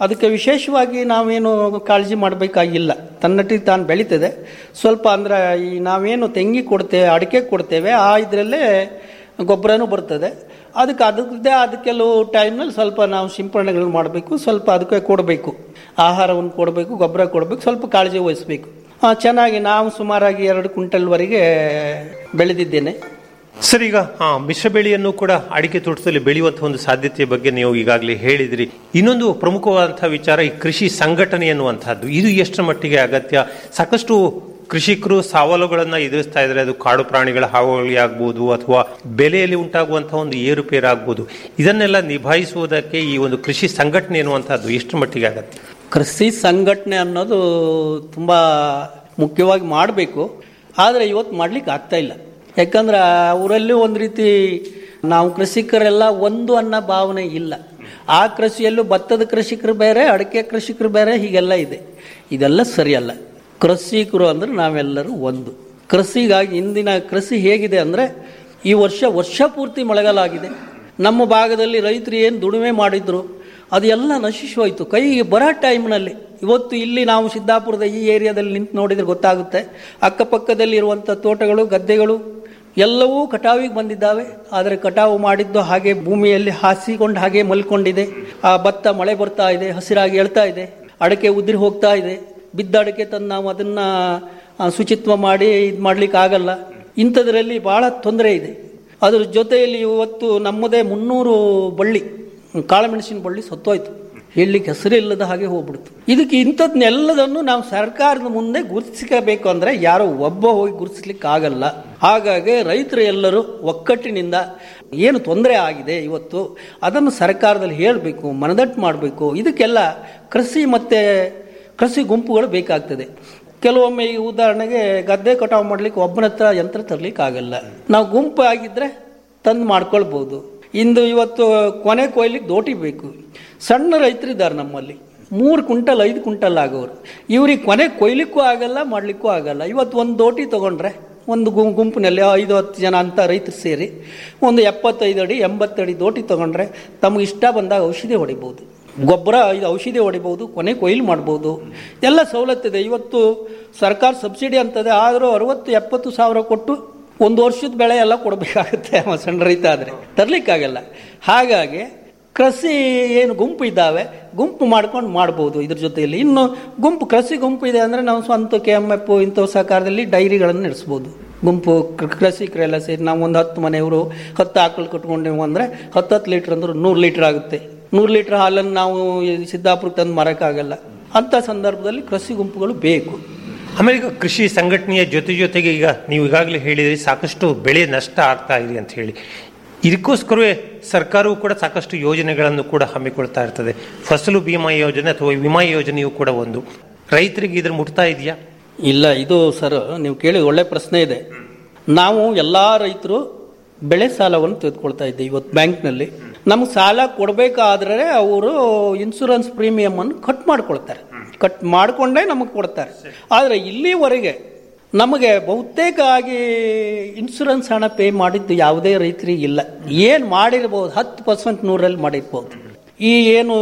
ಅದಕ್ಕೆ ವಿಶೇಷವಾಗಿ ನಾವೇನು ಕಾಳಜಿ ಮಾಡಬೇಕಾಗಿಲ್ಲ ತನ್ನಟ್ಟಿಗೆ ತಾನು ಬೆಳೀತದೆ ಸ್ವಲ್ಪ ಅಂದ್ರೆ ಈ ನಾವೇನು ತೆಂಗಿ ಕೊಡ್ತೇವೆ ಅಡಿಕೆ ಕೊಡ್ತೇವೆ ಆ ಇದರಲ್ಲೇ ಗೊಬ್ಬರನೂ ಬರ್ತದೆ ಅದಕ್ಕೆ ಅದಕ್ಕೆ ಅದು ಕೆಲವು ಟೈಮ್ನಲ್ಲಿ ಸ್ವಲ್ಪ ನಾವು ಸಿಂಪರಣೆಗಳು ಮಾಡಬೇಕು ಸ್ವಲ್ಪ ಅದಕ್ಕೆ ಕೊಡಬೇಕು ಆಹಾರವನ್ನು ಕೊಡಬೇಕು ಗೊಬ್ಬರ ಕೊಡಬೇಕು ಸ್ವಲ್ಪ ಕಾಳಜಿ ವಹಿಸಬೇಕು ಚೆನ್ನಾಗಿ ನಾವು ಸುಮಾರಾಗಿ ಎರಡು ಕ್ವಿಂಟಲ್ವರೆಗೆ ಬೆಳೆದಿದ್ದೇನೆ ಸರ್ ಈಗ ಆ, ಮಿಶ್ರ ಬೆಳೆಯನ್ನು ಕೂಡ ಅಡಿಕೆ ತೋಟದಲ್ಲಿ ಬೆಳೆಯುವಂತಹ ಒಂದು ಸಾಧ್ಯತೆಯ ಬಗ್ಗೆ ನೀವು ಈಗಾಗಲೇ ಹೇಳಿದ್ರಿ ಇನ್ನೊಂದು ಪ್ರಮುಖವಾದಂತಹ ವಿಚಾರ ಈ ಕೃಷಿ ಸಂಘಟನೆ ಎನ್ನುವಂತಹದ್ದು ಇದು ಎಷ್ಟರ ಮಟ್ಟಿಗೆ ಅಗತ್ಯ ಸಾಕಷ್ಟು ಕೃಷಿಕರು ಸವಾಲುಗಳನ್ನ ಎದುರಿಸ್ತಾ ಇದ್ದಾರೆ ಅದು ಕಾಡು ಪ್ರಾಣಿಗಳ ಹಾವಳಿ ಆಗ್ಬೋದು ಅಥವಾ ಬೆಲೆಯಲ್ಲಿ ಉಂಟಾಗುವಂತಹ ಒಂದು ಏರುಪೇರು ಆಗ್ಬೋದು ಇದನ್ನೆಲ್ಲ ನಿಭಾಯಿಸುವುದಕ್ಕೆ ಈ ಒಂದು ಕೃಷಿ ಸಂಘಟನೆ ಎನ್ನುವಂತಹದ್ದು ಎಷ್ಟರ ಮಟ್ಟಿಗೆ ಅಗತ್ಯ ಕೃಷಿ ಸಂಘಟನೆ ಅನ್ನೋದು ತುಂಬ ಮುಖ್ಯವಾಗಿ ಮಾಡಬೇಕು ಆದರೆ ಇವತ್ತು ಮಾಡ್ಲಿಕ್ಕೆ ಆಗ್ತಾ ಇಲ್ಲ ಯಾಕಂದ್ರೆ ಅವರಲ್ಲಿ ಒಂದು ರೀತಿ ನಾವು ಕೃಷಿಕರೆಲ್ಲ ಒಂದು ಅನ್ನೋ ಭಾವನೆ ಇಲ್ಲ ಆ ಕೃಷಿಯಲ್ಲೂ ಭತ್ತದ ಕೃಷಿಕರು ಬೇರೆ ಅಡಿಕೆ ಕೃಷಿಕರು ಬೇರೆ ಹೀಗೆಲ್ಲ ಇದೆ ಇದೆಲ್ಲ ಸರಿಯಲ್ಲ ಕೃಷಿಕರು ಅಂದ್ರೆ ನಾವೆಲ್ಲರೂ ಒಂದು ಕೃಷಿಗಾಗಿ ಇಂದಿನ ಕೃಷಿ ಹೇಗಿದೆ ಅಂದರೆ ಈ ವರ್ಷ ವರ್ಷ ಪೂರ್ತಿ ಮಳೆಗಾಲ ಆಗಿದೆ ನಮ್ಮ ಭಾಗದಲ್ಲಿ ರೈತರು ಏನು ದುಡಿಮೆ ಮಾಡಿದ್ರು ಅದೆಲ್ಲ ನಶಿಸಿ ಹೋಯಿತು ಕೈಗೆ ಬರೋ ಟೈಮ್ನಲ್ಲಿ ಇವತ್ತು ಇಲ್ಲಿ ನಾವು ಸಿದ್ದಾಪುರದ ಈ ಏರಿಯಾದಲ್ಲಿ ನಿಂತು ನೋಡಿದ್ರೆ ಗೊತ್ತಾಗುತ್ತೆ ಅಕ್ಕಪಕ್ಕದಲ್ಲಿ ಇರುವಂಥ ತೋಟಗಳು ಗದ್ದೆಗಳು ಎಲ್ಲವೂ ಕಟಾವಿಗೆ ಬಂದಿದ್ದಾವೆ ಆದರೆ ಕಟಾವು ಮಾಡಿದ್ದು ಹಾಗೆ ಭೂಮಿಯಲ್ಲಿ ಹಾಸಿಕೊಂಡು ಹಾಗೆ ಮಲ್ಕೊಂಡಿದೆ ಆ ಭತ್ತ ಮಳೆ ಬರ್ತಾ ಇದೆ ಹಸಿರಾಗಿ ಎಳ್ತಾ ಇದೆ ಅಡಕೆ ಉದುರಿ ಹೋಗ್ತಾ ಇದೆ ಬಿದ್ದ ಅಡಕೆ ತಂದು ನಾವು ಅದನ್ನ ಆ, ಶುಚಿತ್ವ ಮಾಡಿ ಇದು ಮಾಡ್ಲಿಕ್ಕೆ ಆಗಲ್ಲ ಇಂಥದ್ರಲ್ಲಿ ಬಹಳ ತೊಂದರೆ ಇದೆ ಅದ್ರ ಜೊತೆಯಲ್ಲಿ ಇವತ್ತು ನಮ್ಮದೇ ಮುನ್ನೂರು ಬಳ್ಳಿ ಕಾಳುಮೆಣಸಿನ ಬಳ್ಳಿ ಸತ್ತೋಯ್ತು ಹೇಳಲಿಕ್ಕೆ ಹೆಸರಿಲ್ಲದ ಹಾಗೆ ಹೋಗ್ಬಿಡ್ತು ಇದಕ್ಕೆ ಇಂಥದ್ನೆಲ್ಲದನ್ನು ನಾವು ಸರ್ಕಾರದ ಮುಂದೆ ಗುರುತಿಸಬೇಕು ಅಂದ್ರೆ ಯಾರೋ ಒಬ್ಬ ಹೋಗಿ ಗುರುತಿಸ್ಲಿಕ್ಕೆ ಆಗಲ್ಲ ಹಾಗಾಗಿ ರೈತರು ಎಲ್ಲರೂ ಒಕ್ಕಟ್ಟಿನಿಂದ ಏನು ತೊಂದರೆ ಆಗಿದೆ ಇವತ್ತು ಅದನ್ನು ಸರ್ಕಾರದಲ್ಲಿ ಹೇಳಬೇಕು ಮನದಟ್ಟು ಮಾಡಬೇಕು ಇದಕ್ಕೆಲ್ಲ ಕೃಷಿ ಮತ್ತೆ ಕೃಷಿ ಗುಂಪುಗಳು ಬೇಕಾಗ್ತದೆ ಕೆಲವೊಮ್ಮೆ ಈ ಉದಾಹರಣೆಗೆ ಗದ್ದೆ ಕಟಾವು ಮಾಡ್ಲಿಕ್ಕೆ ಒಬ್ಬನ ಹತ್ರ ಯಂತ್ರ ತರ್ಲಿಕ್ಕೆ ಆಗಲ್ಲ ನಾವು ಗುಂಪು ಆಗಿದ್ರೆ ತಂದು ಮಾಡ್ಕೊಳ್ಬಹುದು ಇಂದು ಇವತ್ತು ಕೊನೆ ಕೊಯ್ಲಿಕ್ಕೆ ದೋಟಿ ಬೇಕು ಸಣ್ಣ ರೈತರಿದ್ದಾರೆ ನಮ್ಮಲ್ಲಿ ಮೂರು ಕ್ವಿಂಟಲ್ ಐದು ಕ್ವಿಂಟಲ್ ಆಗೋರು ಇವ್ರಿಗೆ ಕೊನೆ ಕೊಯ್ಲಿಕ್ಕೂ ಆಗಲ್ಲ ಮಾಡ್ಲಿಕ್ಕೂ ಆಗಲ್ಲ ಇವತ್ತು ಒಂದು ದೋಟಿ ತಗೊಂಡ್ರೆ ಒಂದು ಗು- ಗುಂಪಿನಲ್ಲಿ ಐದು ಹತ್ತು ಜನ ಅಂತ ರೈತರು ಸೇರಿ ಒಂದು ಎಪ್ಪತ್ತೈದು ಅಡಿ ಎಂಬತ್ತು ಅಡಿ ದೋಟಿ ತಗೊಂಡ್ರೆ ತಮಗೆ ಇಷ್ಟ ಬಂದಾಗ ಔಷಧಿ ಹೊಡಿಬೋದು ಗೊಬ್ಬರ ಇದು ಔಷಧಿ ಹೊಡಿಬೋದು ಕೊನೆ ಕೊಯ್ಲು ಮಾಡ್ಬೋದು ಎಲ್ಲ ಸವಲತ್ತಿದೆ ಇವತ್ತು ಸರ್ಕಾರ ಸಬ್ಸಿಡಿ ಅಂತದೆ ಆದರೂ ಅರವತ್ತು ಎಪ್ಪತ್ತು ಸಾವಿರ ಕೊಟ್ಟು ಒಂದು ವರ್ಷದ ಬೆಳೆ ಎಲ್ಲ ಕೊಡಬೇಕಾಗುತ್ತೆ ಅವ ಸಣ್ಣ ರೈತ ಆದರೆ ತರ್ಲಿಕ್ಕಾಗಲ್ಲ ಹಾಗಾಗಿ ಕೃಷಿ ಏನು ಗುಂಪು ಇದ್ದಾವೆ ಗುಂಪು ಮಾಡ್ಕೊಂಡು ಮಾಡ್ಬೋದು ಇದ್ರ ಜೊತೆಯಲ್ಲಿ ಇನ್ನು ಗುಂಪು ಕೃಷಿ ಗುಂಪು ಇದೆ ಅಂದರೆ ನಾವು ಸ್ವಂತ ಕೆ ಎಮ್ ಎಫ್ ಇಂಥ ಸಹಕಾರದಲ್ಲಿ ಡೈರಿಗಳನ್ನು ನಡೆಸ್ಬೋದು ಗುಂಪು ಕೃ- ಕೃಷಿಕರೆಲ್ಲ ಸೇರಿ ನಾವು ಒಂದು ಹತ್ತು ಮನೆಯವರು ಹತ್ತು ಆಕಳು ಕಟ್ಕೊಂಡೇವು ಅಂದರೆ ಹತ್ತು ಹತ್ತು ಲೀಟ್ರ್ ಅಂದ್ರೆ ನೂರು ಲೀಟ್ರ್ ಆಗುತ್ತೆ ನೂರು ಲೀಟ್ರ್ ಹಾಲನ್ನು ನಾವು ಈ ಸಿದ್ದಾಪುರಕ್ಕೆ ತಂದು ಮಾರೋಕ್ಕಾಗಲ್ಲ ಅಂಥ ಸಂದರ್ಭದಲ್ಲಿ ಕೃಷಿ ಗುಂಪುಗಳು ಬೇಕು ಆಮೇಲೆ ಈಗ ಕೃಷಿ ಸಂಘಟನೆಯ ಜೊತೆ ಜೊತೆಗೆ ಈಗ ನೀವು ಈಗಾಗಲೇ ಹೇಳಿದ್ರಿ ಸಾಕಷ್ಟು ಬೆಳೆ ನಷ್ಟ ಆಗ್ತಾ ಇದೆ ಅಂತ ಹೇಳಿ ಇದಕ್ಕೋಸ್ಕರವೇ ಸರ್ಕಾರವು ಕೂಡ ಸಾಕಷ್ಟು ಯೋಜನೆಗಳನ್ನು ಕೂಡ ಹಮ್ಮಿಕೊಳ್ತಾ ಇರ್ತದೆ ಫಸಲು ಬಿಮಾ ಯೋಜನೆ ಅಥವಾ ವಿಮಾ ಯೋಜನೆಯು ಕೂಡ ಒಂದು ರೈತರಿಗೆ ಇದ್ರ ಮುಟ್ತಾ ಇದೆಯಾ ಇಲ್ಲ ಇದು ಸರ್ ನೀವು ಕೇಳಿ ಒಳ್ಳೆ ಪ್ರಶ್ನೆ ಇದೆ ನಾವು ಎಲ್ಲ ರೈತರು ಬೆಳೆ ಸಾಲವನ್ನು ತೆಗೆದುಕೊಳ್ತಾ ಇದ್ದೀವಿ ಇವತ್ತು ಬ್ಯಾಂಕ್ನಲ್ಲಿ ನಮ್ಗೆ ಸಾಲ ಕೊಡಬೇಕಾದ್ರೆ ಅವರು ಇನ್ಶೂರೆನ್ಸ್ ಪ್ರೀಮಿಯಮ್ ಅನ್ನು ಕಟ್ ಮಾಡ್ಕೊಳ್ತಾರೆ ಕಟ್ ಮಾಡಿಕೊಂಡೇ ನಮಗೆ ಕೊಡ್ತಾರೆ ಆದರೆ ಇಲ್ಲಿವರೆಗೆ ನಮಗೆ ಬಹುತೇಕ ಆಗಿ ಇನ್ಶೂರೆನ್ಸ್ ಹಣ ಪೇ ಮಾಡಿದ್ದು ಯಾವುದೇ ರೈತರಿಗೆ ಇಲ್ಲ ಏನು ಮಾಡಿರ್ಬೋದು ಹತ್ತು ಪರ್ಸೆಂಟ್ ನೂರಲ್ಲಿ ಮಾಡಿರ್ಬೋದು ಈ ಏನು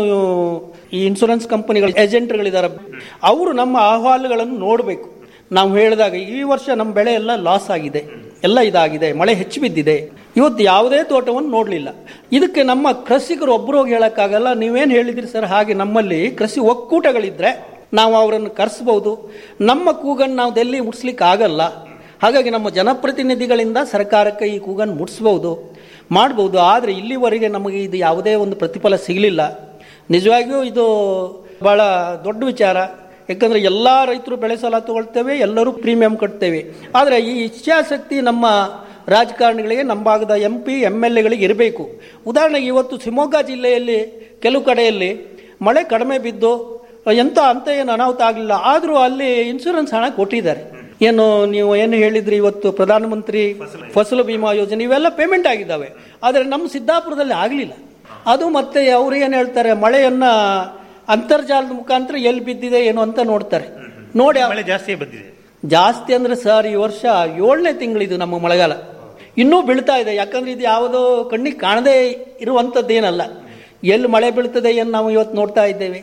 ಈ ಇನ್ಶೂರೆನ್ಸ್ ಕಂಪನಿಗಳ ಏಜೆಂಟ್ಗಳಿದ್ದಾರೆ ಅವರು ನಮ್ಮ ಅಹವಾಲುಗಳನ್ನು ನೋಡಬೇಕು ನಾವು ಹೇಳಿದಾಗ ಈ ವರ್ಷ ನಮ್ಮ ಬೆಳೆ ಎಲ್ಲ ಲಾಸ್ ಆಗಿದೆ ಎಲ್ಲ ಇದಾಗಿದೆ ಮಳೆ ಹೆಚ್ಚು ಬಿದ್ದಿದೆ ಇವತ್ತು ಯಾವುದೇ ತೋಟವನ್ನು ನೋಡಲಿಲ್ಲ ಇದಕ್ಕೆ ನಮ್ಮ ಕೃಷಿಕರು ಒಬ್ಬರು ಹೋಗಿ ಹೇಳಕ್ಕಾಗಲ್ಲ ನೀವೇನು ಹೇಳಿದ್ರಿ ಸರ್ ಹಾಗೆ ನಮ್ಮಲ್ಲಿ ಕೃಷಿ ಒಕ್ಕೂಟಗಳಿದ್ರೆ ನಾವು ಅವರನ್ನು ಕರೆಸ್ಬೋದು ನಮ್ಮ ಕೂಗನ್ನು ನಾವು ದೆಲ್ಲಿ ಮುಟ್ಸ್ಲಿಕ್ಕೆ ಆಗಲ್ಲ ಹಾಗಾಗಿ ನಮ್ಮ ಜನಪ್ರತಿನಿಧಿಗಳಿಂದ ಸರ್ಕಾರಕ್ಕೆ ಈ ಕೂಗನ್ನು ಮುಟ್ಸ್ಬೋದು ಮಾಡ್ಬೋದು ಆದರೆ ಇಲ್ಲಿವರೆಗೆ ನಮಗೆ ಇದು ಯಾವುದೇ ಒಂದು ಪ್ರತಿಫಲ ಸಿಗಲಿಲ್ಲ ನಿಜವಾಗಿಯೂ ಇದು ಬಹಳ ದೊಡ್ಡ ವಿಚಾರ ಯಾಕಂದರೆ ಎಲ್ಲ ರೈತರು ಬೆಳೆ ಸಾಲ ತಗೊಳ್ತೇವೆ ಎಲ್ಲರೂ ಪ್ರೀಮಿಯಂ ಕಟ್ತೇವೆ ಆದರೆ ಈ ಇಚ್ಛಾಶಕ್ತಿ ನಮ್ಮ ರಾಜಕಾರಣಿಗಳಿಗೆ ನಮ್ಮ ಭಾಗದ ಎಂ ಪಿ ಎಮ್ ಎಲ್ ಎಗಳಿಗೆ ಇರಬೇಕು ಉದಾಹರಣೆಗೆ ಇವತ್ತು ಶಿವಮೊಗ್ಗ ಜಿಲ್ಲೆಯಲ್ಲಿ ಕೆಲವು ಕಡೆಯಲ್ಲಿ ಮಳೆ ಕಡಿಮೆ ಬಿದ್ದು ಎಂಥ ಅಂತ ಏನು ಅನಾಹುತ ಆಗಲಿಲ್ಲ ಆದರೂ ಅಲ್ಲಿ ಇನ್ಶೂರೆನ್ಸ್ ಹಣ ಕೊಟ್ಟಿದ್ದಾರೆ ಏನು ನೀವು ಏನು ಹೇಳಿದ್ರಿ ಇವತ್ತು ಪ್ರಧಾನಮಂತ್ರಿ ಫಸಲು ಬಿಮಾ ಯೋಜನೆ ಇವೆಲ್ಲ ಪೇಮೆಂಟ್ ಆಗಿದ್ದಾವೆ ಆದರೆ ನಮ್ಮ ಸಿದ್ದಾಪುರದಲ್ಲಿ ಆಗಲಿಲ್ಲ ಅದು ಮತ್ತೆ ಅವ್ರು ಏನು ಹೇಳ್ತಾರೆ ಮಳೆಯನ್ನ ಅಂತರ್ಜಾಲದ ಮುಖಾಂತರ ಎಲ್ಲಿ ಬಿದ್ದಿದೆ ಏನು ಅಂತ ನೋಡ್ತಾರೆ ನೋಡಿ ಮಳೆ ಜಾಸ್ತಿ ಬಂದಿದೆ ಜಾಸ್ತಿ ಅಂದ್ರೆ ಸರ್ ಈ ವರ್ಷ ಏಳನೇ ತಿಂಗಳಿದು ನಮ್ಮ ಮಳೆಗಾಲ ಇನ್ನೂ ಬೀಳ್ತಾ ಇದೆ ಯಾಕಂದ್ರೆ ಇದು ಯಾವುದೋ ಕಣ್ಣಿಗೆ ಕಾಣದೇ ಇರುವಂಥದ್ದೇನಲ್ಲ ಎಲ್ಲಿ ಮಳೆ ಬೀಳ್ತದೆ ಏನು ನಾವು ಇವತ್ತು ನೋಡ್ತಾ ಇದ್ದೇವೆ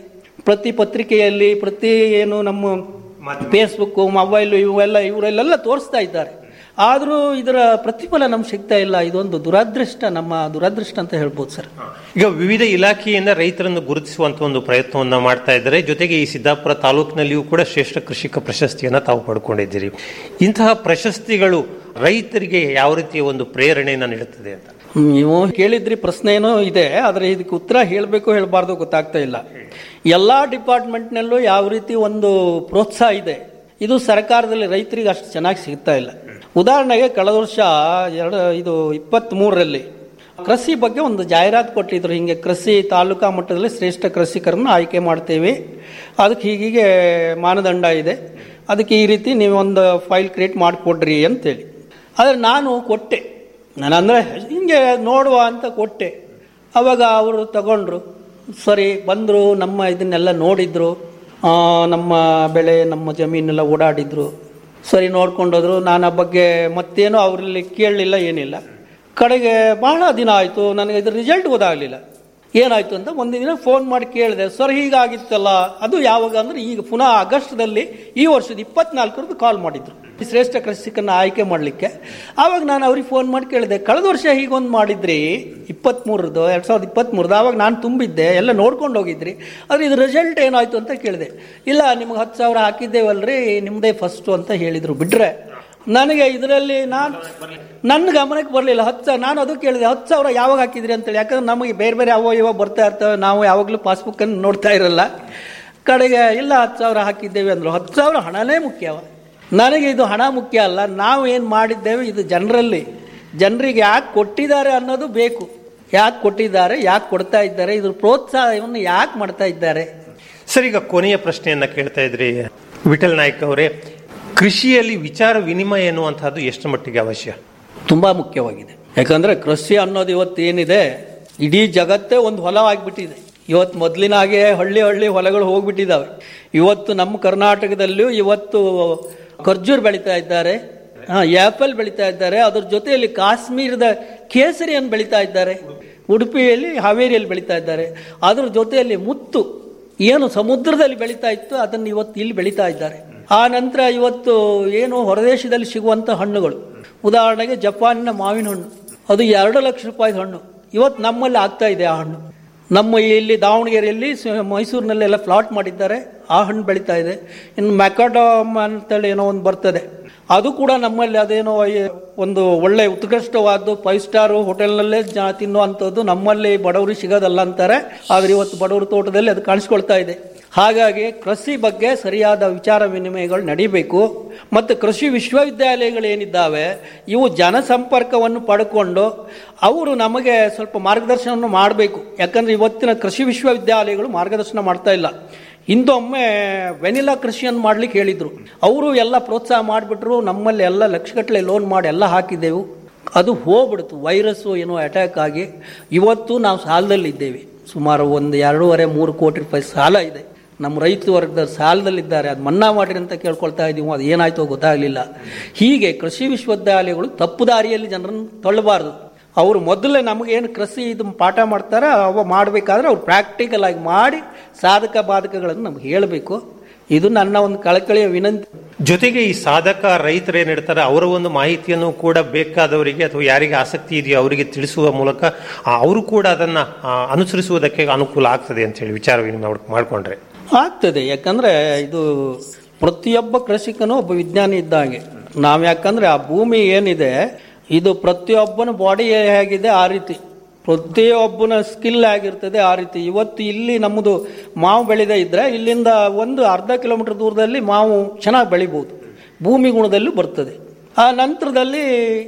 ಪ್ರತಿ ಪತ್ರಿಕೆಯಲ್ಲಿ ಪ್ರತಿ ಏನು ನಮ್ಮ ಫೇಸ್ಬುಕ್ ಮೊಬೈಲು ಇವೆಲ್ಲ ಇವರೆಲ್ಲ ತೋರಿಸ್ತಾ ಇದ್ದಾರೆ ಆದರೂ ಇದರ ಪ್ರತಿಫಲ ನಮ್ಗೆ ಸಿಗ್ತಾ ಇಲ್ಲ ಇದೊಂದು ದುರಾದೃಷ್ಟ ನಮ್ಮ ದುರಾದೃಷ್ಟ ಅಂತ ಹೇಳ್ಬೋದು ಸರ್ ಈಗ ವಿವಿಧ ಇಲಾಖೆಯಿಂದ ರೈತರನ್ನು ಗುರುತಿಸುವಂತ ಒಂದು ಪ್ರಯತ್ನವನ್ನ ಮಾಡ್ತಾ ಇದ್ದಾರೆ ಜೊತೆಗೆ ಈ ಸಿದ್ದಾಪುರ ತಾಲೂಕಿನಲ್ಲಿಯೂ ಕೂಡ ಶ್ರೇಷ್ಠ ಕೃಷಿಕ ಪ್ರಶಸ್ತಿಯನ್ನ ತಾವು ಪಡ್ಕೊಂಡಿದ್ದೀರಿ ಇಂತಹ ಪ್ರಶಸ್ತಿಗಳು ರೈತರಿಗೆ ಯಾವ ರೀತಿಯ ಒಂದು ಪ್ರೇರಣೆಯನ್ನ ನೀಡುತ್ತದೆ ಅಂತ ನೀವು ಕೇಳಿದ್ರಿ ಪ್ರಶ್ನೆ ಏನೋ ಇದೆ ಆದರೆ ಇದಕ್ಕೆ ಉತ್ತರ ಹೇಳಬೇಕು ಹೇಳಬಾರ್ದು ಗೊತ್ತಾಗ್ತಾ ಇಲ್ಲ ಎಲ್ಲ ಡಿಪಾರ್ಟ್ಮೆಂಟ್ನಲ್ಲೂ ಯಾವ ರೀತಿ ಒಂದು ಪ್ರೋತ್ಸಾಹ ಇದೆ ಇದು ಸರ್ಕಾರದಲ್ಲಿ ರೈತರಿಗೆ ಅಷ್ಟು ಚೆನ್ನಾಗಿ ಸಿಗ್ತಾ ಇಲ್ಲ ಉದಾಹರಣೆಗೆ ಕಳೆದ ವರ್ಷ ಎರಡು ಇದು ಇಪ್ಪತ್ತ್ ಮೂರರಲ್ಲಿ ಕೃಷಿ ಬಗ್ಗೆ ಒಂದು ಜಾಹೀರಾತು ಕೊಟ್ಟಿದ್ರು ಹಿಂಗೆ ಕೃಷಿ ತಾಲೂಕಾ ಮಟ್ಟದಲ್ಲಿ ಶ್ರೇಷ್ಠ ಕೃಷಿಕರನ್ನು ಆಯ್ಕೆ ಮಾಡ್ತೇವೆ ಅದಕ್ಕೆ ಹೀಗೀಗೆ ಮಾನದಂಡ ಇದೆ ಅದಕ್ಕೆ ಈ ರೀತಿ ನೀವು ಒಂದು ಫೈಲ್ ಕ್ರಿಯೇಟ್ ಮಾಡಿಕೊಡ್ರಿ ಅಂತೇಳಿ ಆದರೆ ನಾನು ಕೊಟ್ಟೆ ನಾನು ಅಂದರೆ ಹಿಂಗೆ ನೋಡುವ ಅಂತ ಕೊಟ್ಟೆ ಅವಾಗ ಅವರು ತಗೊಂಡ್ರು ಸರಿ ಬಂದರು ನಮ್ಮ ಇದನ್ನೆಲ್ಲ ನೋಡಿದ್ರು ಆ, ನಮ್ಮ ಬೆಳೆ ನಮ್ಮ ಜಮೀನೆಲ್ಲ ಓಡಾಡಿದ್ರು ಸರಿ ನೋಡ್ಕೊಂಡೋದ್ರು ನಾನು ಆ ಬಗ್ಗೆ ಮತ್ತೇನೋ ಅವರಲ್ಲಿ ಕೇಳಲಿಲ್ಲ ಏನಿಲ್ಲ ಕಡೆಗೆ ಬಹಳ ದಿನ ಆಯಿತು ನನಗೆ ಇದ್ರ ರಿಸಲ್ಟ್ ಗೊತ್ತಾಗಲಿಲ್ಲ ಏನಾಯ್ತು ಅಂತ ಒಂದು ದಿನ ಫೋನ್ ಮಾಡಿ ಕೇಳಿದೆ ಸರ್ ಹೀಗಾಗಿತ್ತಲ್ಲ ಅದು ಯಾವಾಗ ಅಂದ್ರೆ ಈಗ ಪುನಃ ಆಗಸ್ಟ್ದಲ್ಲಿ ಈ ವರ್ಷದ ಇಪ್ಪತ್ನಾಲ್ಕರದ್ದು ಕಾಲ್ ಮಾಡಿದ್ರು ಈ ಶ್ರೇಷ್ಠ ಕೃಷಿಕನ್ನ ಆಯ್ಕೆ ಮಾಡಲಿಕ್ಕೆ ಆವಾಗ ನಾನು ಅವ್ರಿಗೆ ಫೋನ್ ಮಾಡಿ ಕೇಳಿದೆ ಕಳೆದ ವರ್ಷ ಹೀಗೊಂದು ಮಾಡಿದ್ರಿ ಇಪ್ಪತ್ತ್ಮೂರದ್ದು ಎರಡು ಸಾವಿರದ ಇಪ್ಪತ್ತ್ಮೂರದ್ದು ಆವಾಗ ನಾನು ತುಂಬಿದ್ದೆ ಎಲ್ಲ ನೋಡ್ಕೊಂಡು ಹೋಗಿದ್ರಿ ಆದರೆ ಇದು ರಿಸಲ್ಟ್ ಏನಾಯ್ತು ಅಂತ ಕೇಳಿದೆ ಇಲ್ಲ ನಿಮ್ಗೆ ಹತ್ತು ಸಾವಿರ ಹಾಕಿದ್ದೇವಲ್ರಿ ನಿಮ್ಮದೇ ಫಸ್ಟು ಅಂತ ಹೇಳಿದರು ಬಿಟ್ರೆ ನನಗೆ ಇದರಲ್ಲಿ ನಾನು ನನ್ನ ಗಮನಕ್ಕೆ ಬರಲಿಲ್ಲ ಹತ್ತು ಸಾವಿರ ನಾನು ಅದು ಕೇಳಿದೆ ಹತ್ತು ಸಾವಿರ ಯಾವಾಗ ಹಾಕಿದ್ರಿ ಅಂತೇಳಿ ಯಾಕಂದ್ರೆ ನಮಗೆ ಬೇರೆ ಬೇರೆ ಅವ ಇವ ಬರ್ತಾ ಇರ್ತವೆ ನಾವು ಯಾವಾಗಲೂ ಪಾಸ್ಬುಕ್ಕನ್ನು ನೋಡ್ತಾ ಇರಲ್ಲ ಕಡೆಗೆ ಇಲ್ಲ ಹತ್ತು ಸಾವಿರ ಹಾಕಿದ್ದೇವೆ ಅಂದರು ಹತ್ತು ಸಾವಿರ ಹಣನೇ ಮುಖ್ಯವ ನನಗೆ ಇದು ಹಣ ಮುಖ್ಯ ಅಲ್ಲ ನಾವು ಏನು ಮಾಡಿದ್ದೇವೆ ಇದು ಜನರಲ್ಲಿ ಜನರಿಗೆ ಯಾಕೆ ಕೊಟ್ಟಿದ್ದಾರೆ ಅನ್ನೋದು ಬೇಕು ಯಾಕೆ ಕೊಟ್ಟಿದ್ದಾರೆ ಯಾಕೆ ಕೊಡ್ತಾ ಇದ್ದಾರೆ ಇದ್ರ ಪ್ರೋತ್ಸಾಹವನ್ನು ಯಾಕೆ ಮಾಡ್ತಾ ಇದ್ದಾರೆ ಸರ್ ಈಗ ಕೊನೆಯ ಪ್ರಶ್ನೆಯನ್ನ ಕೇಳ್ತಾ ಇದ್ರಿ ವಿಠಲ್ ನಾಯ್ಕ ಅವರೇ ಕೃಷಿಯಲ್ಲಿ ವಿಚಾರ ವಿನಿಮಯ ಎನ್ನುವಂತಹದ್ದು ಎಷ್ಟು ಮಟ್ಟಿಗೆ ಅವಶ್ಯ ತುಂಬಾ ಮುಖ್ಯವಾಗಿದೆ ಯಾಕಂದ್ರೆ ಕೃಷಿ ಅನ್ನೋದು ಇವತ್ತು ಏನಿದೆ ಇಡೀ ಜಗತ್ತೇ ಒಂದು ಹೊಲ ಆಗಿಬಿಟ್ಟಿದೆ ಇವತ್ತು ಮೊದಲಿನ ಹಾಗೆ ಹಳ್ಳಿ ಹಳ್ಳಿ ಹೊಲಗಳು ಹೋಗ್ಬಿಟ್ಟಿದ್ದಾವೆ ಇವತ್ತು ನಮ್ಮ ಕರ್ನಾಟಕದಲ್ಲೂ ಇವತ್ತು ಖರ್ಜೂರ್ ಬೆಳೀತಾ ಇದ್ದಾರೆ ಹಾ ಆ್ಯಪಲ್ ಬೆಳೀತಾ ಇದ್ದಾರೆ ಅದ್ರ ಜೊತೆಯಲ್ಲಿ ಕಾಶ್ಮೀರದ ಕೇಸರಿಯನ್ನು ಬೆಳೀತಾ ಇದ್ದಾರೆ ಉಡುಪಿಯಲ್ಲಿ ಹಾವೇರಿಯಲ್ಲಿ ಬೆಳೀತಾ ಇದ್ದಾರೆ ಅದ್ರ ಜೊತೆಯಲ್ಲಿ ಮುತ್ತು ಏನು ಸಮುದ್ರದಲ್ಲಿ ಬೆಳೀತಾ ಇತ್ತು ಅದನ್ನು ಇವತ್ತು ಇಲ್ಲಿ ಬೆಳೀತಾ ಇದ್ದಾರೆ ಆ ನಂತರ ಇವತ್ತು ಏನು ಹೊರದೇಶದಲ್ಲಿ ಸಿಗುವಂಥ ಹಣ್ಣುಗಳು ಉದಾಹರಣೆಗೆ ಜಪಾನಿನ ಮಾವಿನ ಹಣ್ಣು ಅದು ಎರಡು ಲಕ್ಷ ರೂಪಾಯಿ ಹಣ್ಣು ಇವತ್ತು ನಮ್ಮಲ್ಲಿ ಆಗ್ತಾ ಇದೆ ಆ ಹಣ್ಣು ನಮ್ಮ ಇಲ್ಲಿ ದಾವಣಗೆರೆಯಲ್ಲಿ ಸ- ಮೈಸೂರಿನಲ್ಲೆಲ್ಲ ಫ್ಲಾಟ್ ಮಾಡಿದ್ದಾರೆ ಆ ಹಣ್ಣು ಬೆಳೀತಾ ಇದೆ ಇನ್ನು ಮ್ಯಾಕಾಡಾಮ್ ಅಂತೇಳಿ ಏನೋ ಒಂದು ಬರ್ತದೆ ಅದು ಕೂಡ ನಮ್ಮಲ್ಲಿ ಅದೇನೋ ಈ- ಒಂದು ಒಳ್ಳೆ ಉತ್ಕೃಷ್ಟವಾದ್ದು ಫೈವ್ ಸ್ಟಾರ್ ಹೋಟೆಲ್ನಲ್ಲೇ ಜನ ತಿನ್ನುವಂಥದ್ದು ನಮ್ಮಲ್ಲಿ ಬಡವರಿಗೆ ಸಿಗೋದಲ್ಲ ಅಂತಾರೆ ಆದರೆ ಇವತ್ತು ಬಡವರ ತೋಟದಲ್ಲಿ ಅದು ಕಾಣಿಸ್ಕೊಳ್ತಾ ಇದೆ ಹಾಗಾಗಿ ಕೃಷಿ ಬಗ್ಗೆ ಸರಿಯಾದ ವಿಚಾರ ವಿನಿಮಯಗಳು ನಡೀಬೇಕು ಮತ್ತು ಕೃಷಿ ವಿಶ್ವವಿದ್ಯಾಲಯಗಳು ಏನಿದ್ದಾವೆ ಇವು ಜನಸಂಪರ್ಕವನ್ನು ಪಡ್ಕೊಂಡು ಅವರು ನಮಗೆ ಸ್ವಲ್ಪ ಮಾರ್ಗದರ್ಶನವನ್ನು ಮಾಡಬೇಕು ಯಾಕಂದ್ರೆ ಇವತ್ತಿನ ಕೃಷಿ ವಿಶ್ವವಿದ್ಯಾಲಯಗಳು ಮಾರ್ಗದರ್ಶನ ಮಾಡ್ತಾ ಇಲ್ಲ ಹಿಂದೊಮ್ಮೆ ವೆನಿಲಾ ಕೃಷಿಯನ್ನು ಮಾಡ್ಲಿಕ್ಕೆ ಹೇಳಿದ್ರು ಅವರು ಎಲ್ಲ ಪ್ರೋತ್ಸಾಹ ಮಾಡಿಬಿಟ್ರು ನಮ್ಮಲ್ಲಿ ಎಲ್ಲ ಲಕ್ಷಗಟ್ಟಲೆ ಲೋನ್ ಮಾಡಿ ಎಲ್ಲ ಹಾಕಿದ್ದೆವು ಅದು ಹೋಗ್ಬಿಡ್ತು ವೈರಸ್ಸು ಏನೋ ಅಟ್ಯಾಕ್ ಆಗಿ ಇವತ್ತು ನಾವು ಸಾಲದಲ್ಲಿದ್ದೇವೆ ಸುಮಾರು ಒಂದು ಎರಡೂವರೆ ಮೂರು ಕೋಟಿ ರೂಪಾಯಿ ಸಾಲ ಇದೆ ನಮ್ಮ ರೈತ ವರ್ಗದ ಸಾಲದಲ್ಲಿದ್ದಾರೆ ಅದು ಮನ್ನಾ ಮಾಡಿರಿ ಅಂತ ಕೇಳ್ಕೊಳ್ತಾ ಇದ್ದೀವಿ ಅದು ಏನಾಯ್ತೋ ಗೊತ್ತಾಗಲಿಲ್ಲ ಹೀಗೆ ಕೃಷಿ ವಿಶ್ವವಿದ್ಯಾಲಯಗಳು ತಪ್ಪು ದಾರಿಯಲ್ಲಿ ಜನರನ್ನು ತಳ್ಳಬಾರ್ದು ಅವರು ಮೊದಲೇ ನಮಗೇನು ಕೃಷಿ ಇದು ಪಾಠ ಮಾಡ್ತಾರೆ ಅವ ಮಾಡಬೇಕಾದ್ರೆ ಅವ್ರು ಪ್ರಾಕ್ಟಿಕಲ್ ಆಗಿ ಮಾಡಿ ಸಾಧಕ ಬಾಧಕಗಳನ್ನು ನಮ್ಗೆ ಹೇಳಬೇಕು ಇದು ನನ್ನ ಒಂದು ಕಳಕಳಿಯ ವಿನಂತಿ ಜೊತೆಗೆ ಈ ಸಾಧಕ ರೈತರು ಏನಿರ್ತಾರೆ ಅವರ ಒಂದು ಮಾಹಿತಿಯನ್ನು ಕೂಡ ಬೇಕಾದವರಿಗೆ ಅಥವಾ ಯಾರಿಗೆ ಆಸಕ್ತಿ ಇದೆಯೋ ಅವರಿಗೆ ತಿಳಿಸುವ ಮೂಲಕ ಆ, ಅವರು ಕೂಡ ಅದನ್ನ ಆ, ಅನುಸರಿಸುವುದಕ್ಕೆ ಅನುಕೂಲ ಆಗ್ತದೆ ಅಂತ ಹೇಳಿ ವಿಚಾರ ವಿನಿಮಯ ಮಾಡಿಕೊಂಡ್ರೆ ಆಗ್ತದೆ ಯಾಕಂದ್ರೆ ಇದು ಪ್ರತಿಯೊಬ್ಬ ಕೃಷಿಕನು ಒಬ್ಬ ವಿಜ್ಞಾನಿ ಇದ್ದಾಗೆ ನಾವು ಯಾಕಂದ್ರೆ ಆ ಭೂಮಿ ಏನಿದೆ ಇದು ಪ್ರತಿಯೊಬ್ಬನ ಬಾಡಿ ಹೇಗಿದೆ ಆ ರೀತಿ ಪ್ರತಿಯೊಬ್ಬನ ಸ್ಕಿಲ್ ಆಗಿರ್ತದೆ ಆ ರೀತಿ ಇವತ್ತು ಇಲ್ಲಿ ನಮ್ಮದು ಮಾವು ಬೆಳೆದೇ ಇದ್ರೆ ಇಲ್ಲಿಂದ ಒಂದು ಅರ್ಧ ಕಿಲೋಮೀಟರ್ ದೂರದಲ್ಲಿ ಮಾವು ಚೆನ್ನಾಗಿ ಬೆಳಿಬೋದು ಭೂಮಿ ಗುಣದಲ್ಲೂ ಬರ್ತದೆ ಆ ನಂತರದಲ್ಲಿ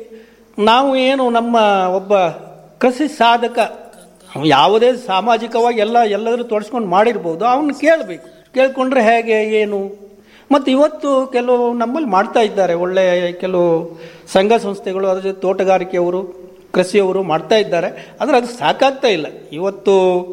ನಾವು ಏನು ನಮ್ಮ ಒಬ್ಬ ಕೃಷಿ ಸಾಧಕ ಅವ ಯಾವುದೇ ಸಾಮಾಜಿಕವಾಗಿ ಎಲ್ಲ ಎಲ್ಲದರೂ ತೊಡಸ್ಕೊಂಡು ಮಾಡಿರ್ಬೋದು ಅವನು ಕೇಳಬೇಕು ಕೇಳ್ಕೊಂಡ್ರೆ ಹೇಗೆ ಏನು ಮತ್ತು ಇವತ್ತು ಕೆಲವು ನಮ್ಮಲ್ಲಿ ಮಾಡ್ತಾ ಇದ್ದಾರೆ ಒಳ್ಳೆ ಕೆಲವು ಸಂಘ ಸಂಸ್ಥೆಗಳು ಅದ್ರ ಜೊತೆ ತೋಟಗಾರಿಕೆಯವರು ಕೃಷಿಯವರು ಮಾಡ್ತಾ ಇದ್ದಾರೆ ಆದರೆ ಅದು ಸಾಕಾಗ್ತಾ ಇಲ್ಲ ಇವತ್ತು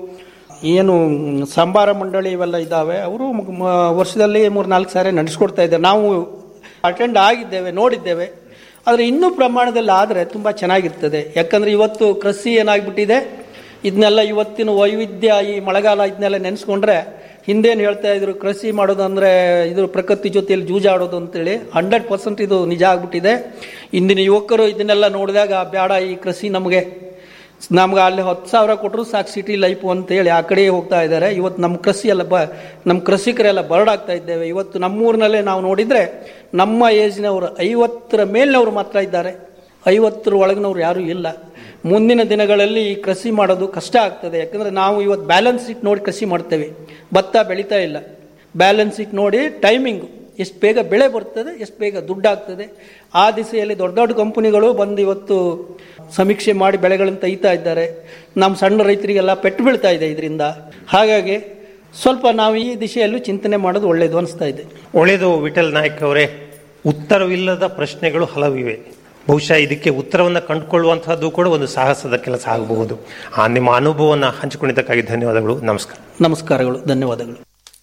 ಏನು ಸಂಬಾರ ಮಂಡಳಿ ಇವೆಲ್ಲ ಇದ್ದಾವೆ ಅವರು ವರ್ಷದಲ್ಲಿ ಮೂರು ನಾಲ್ಕು ಸಾರಿ ನಡೆಸ್ಕೊಡ್ತಾ ಇದ್ದಾರೆ ನಾವು ಅಟೆಂಡ್ ಆಗಿದ್ದೇವೆ ನೋಡಿದ್ದೇವೆ ಆದರೆ ಇನ್ನೂ ಪ್ರಮಾಣದಲ್ಲಿ ಆದರೆ ತುಂಬ ಚೆನ್ನಾಗಿರ್ತದೆ ಯಾಕಂದರೆ ಇವತ್ತು ಕೃಷಿ ಏನಾಗ್ಬಿಟ್ಟಿದೆ ಇದನ್ನೆಲ್ಲ ಇವತ್ತಿನ ವೈವಿಧ್ಯ ಈ ಮಳೆಗಾಲ ಇದನ್ನೆಲ್ಲ ನೆನೆಸ್ಕೊಂಡ್ರೆ ಹಿಂದೇನು ಹೇಳ್ತಾ ಇದ್ರು ಕೃಷಿ ಮಾಡೋದು ಅಂದರೆ ಇದು ಪ್ರಕೃತಿ ಜೊತೆಯಲ್ಲಿ ಜೂಜಾಡೋದು ಅಂತೇಳಿ ಹಂಡ್ರೆಡ್ ಪರ್ಸೆಂಟ್ ಇದು ನಿಜ ಆಗ್ಬಿಟ್ಟಿದೆ ಇಂದಿನ ಯುವಕರು ಇದನ್ನೆಲ್ಲ ನೋಡಿದಾಗ ಬೇಡ ಈ ಕೃಷಿ ನಮಗೆ ನಮ್ಗೆ ಅಲ್ಲಿ ಹತ್ತು ಸಾವಿರ ಕೊಟ್ಟರು ಸಾಕು ಸಿಟಿ ಲೈಫು ಅಂತೇಳಿ ಆ ಕಡೆ ಹೋಗ್ತಾ ಇದ್ದಾರೆ ಇವತ್ತು ನಮ್ಮ ಕೃಷಿ ಎಲ್ಲ ಬ ನಮ್ಮ ಕೃಷಿಕರೆಲ್ಲ ಬರ್ಡಾಗ್ತಾ ಇದ್ದೇವೆ ಇವತ್ತು ನಮ್ಮೂರಿನಲ್ಲೇ ನಾವು ನೋಡಿದರೆ ನಮ್ಮ ಏಜ್ನವರು ಐವತ್ತರ ಮೇಲಿನವರು ಮಾತ್ರ ಇದ್ದಾರೆ ಐವತ್ತರ ಒಳಗಿನವ್ರು ಯಾರೂ ಇಲ್ಲ ಮುಂದಿನ ದಿನಗಳಲ್ಲಿ ಈ ಕೃಷಿ ಮಾಡೋದು ಕಷ್ಟ ಆಗ್ತದೆ ಯಾಕಂದರೆ ನಾವು ಇವತ್ತು ಬ್ಯಾಲೆನ್ಸ್ ಇಟ್ಟು ನೋಡಿ ಕೃಷಿ ಮಾಡ್ತೇವೆ ಭತ್ತ ಬೆಳೀತಾ ಇಲ್ಲ ಬ್ಯಾಲೆನ್ಸ್ ಇಟ್ಟು ನೋಡಿ ಟೈಮಿಂಗು ಎಷ್ಟು ಬೇಗ ಬೆಳೆ ಬರ್ತದೆ ಎಷ್ಟು ಬೇಗ ದುಡ್ಡಾಗ್ತದೆ ಆ ದಿಸೆಯಲ್ಲಿ ದೊಡ್ಡ ದೊಡ್ಡ ಕಂಪನಿಗಳು ಬಂದು ಇವತ್ತು ಸಮೀಕ್ಷೆ ಮಾಡಿ ಬೆಳೆಗಳನ್ನು ತೆಗಿತಾ ಇದ್ದಾರೆ ನಮ್ಮ ಸಣ್ಣ ರೈತರಿಗೆಲ್ಲ ಪೆಟ್ಟು ಬೀಳ್ತಾ ಇದೆ ಇದರಿಂದ ಹಾಗಾಗಿ ಸ್ವಲ್ಪ ನಾವು ಈ ದಿಶೆಯಲ್ಲೂ ಚಿಂತನೆ ಮಾಡೋದು ಒಳ್ಳೆಯದು ಅನಿಸ್ತಾ ಇದೆ ಒಳ್ಳೆಯದು ವಿಠಲ್ ನಾಯಕ್ ಅವರೇ ಉತ್ತರವಿಲ್ಲದ ಪ್ರಶ್ನೆಗಳು ಹಲವಿವೆ ಬಹುಶಃ ಇದಕ್ಕೆ ಉತ್ತರವನ್ನು ಕಂಡುಕೊಳ್ಳುವಂತಹದ್ದು ಕೂಡ ಒಂದು ಸಾಹಸದ ಕೆಲಸ ಆಗಬಹುದು ಆ ನಿಮ್ಮ ಅನುಭವವನ್ನು ಹಂಚಿಕೊಂಡಿದ್ದಕ್ಕಾಗಿ ಧನ್ಯವಾದಗಳು ನಮಸ್ಕಾರ ನಮಸ್ಕಾರಗಳು ಧನ್ಯವಾದಗಳು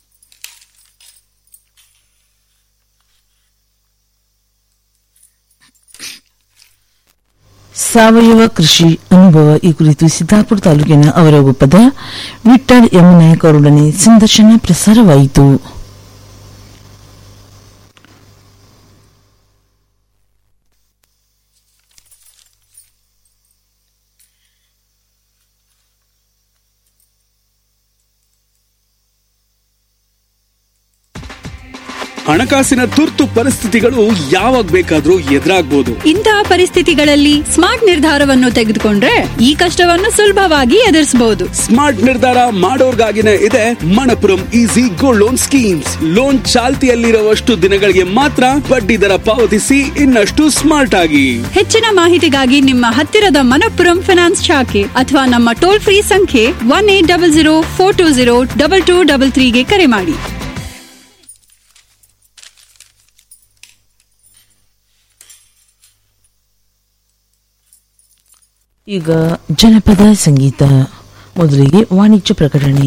ಸಾವಯವ ಕೃಷಿ ಅನುಭವ ಈ ಕುರಿತು ಸಿದ್ದಾಪುರ ತಾಲೂಕಿನ ಅವರ ಒಪ್ಪದ ವಿಠಲ್ ಎಂ ನಾಯಕ್ ಅವರೊಡನೆ ಸಂದರ್ಶನ ಪ್ರಸಾರವಾಯಿತು ಹಣಕಾಸಿನ ತುರ್ತು ಪರಿಸ್ಥಿತಿಗಳು ಯಾವಾಗ ಬೇಕಾದ್ರೂ ಎದುರಾಗ್ಬೋದು ಇಂತಹ ಪರಿಸ್ಥಿತಿಗಳಲ್ಲಿ ಸ್ಮಾರ್ಟ್ ನಿರ್ಧಾರವನ್ನು ತೆಗೆದುಕೊಂಡ್ರೆ ಈ ಕಷ್ಟವನ್ನು ಸುಲಭವಾಗಿ ಎದುರಿಸಬಹುದು ಸ್ಮಾರ್ಟ್ ನಿರ್ಧಾರ ಮಾಡೋರ್ಗಾಗಿನೇ ಇದೆ Manappuram easy gold loan schemes loan ಚಾಲ್ತಿಯಲ್ಲಿರುವಷ್ಟು ದಿನಗಳಿಗೆ ಮಾತ್ರ ಬಡ್ಡಿ ದರ ಪಾವತಿಸಿ ಇನ್ನಷ್ಟು ಸ್ಮಾರ್ಟ್ ಆಗಿ ಹೆಚ್ಚಿನ ಮಾಹಿತಿಗಾಗಿ ನಿಮ್ಮ ಹತ್ತಿರದ ಮನಪ್ಪುರಂ ಫಿನಾನ್ಸ್ ಶಾಖೆ ಅಥವಾ ನಮ್ಮ ಟೋಲ್ ಫ್ರೀ ಸಂಖ್ಯೆ one eight double zero four two zero double two double ತ್ರೀಗೆ ಕರೆ ಮಾಡಿ ಈಗ ಜನಪದ ಸಂಗೀತ ಮೊದಲಿಗೆ ವಾಣಿಜ್ಯ ಪ್ರಕಟಣೆ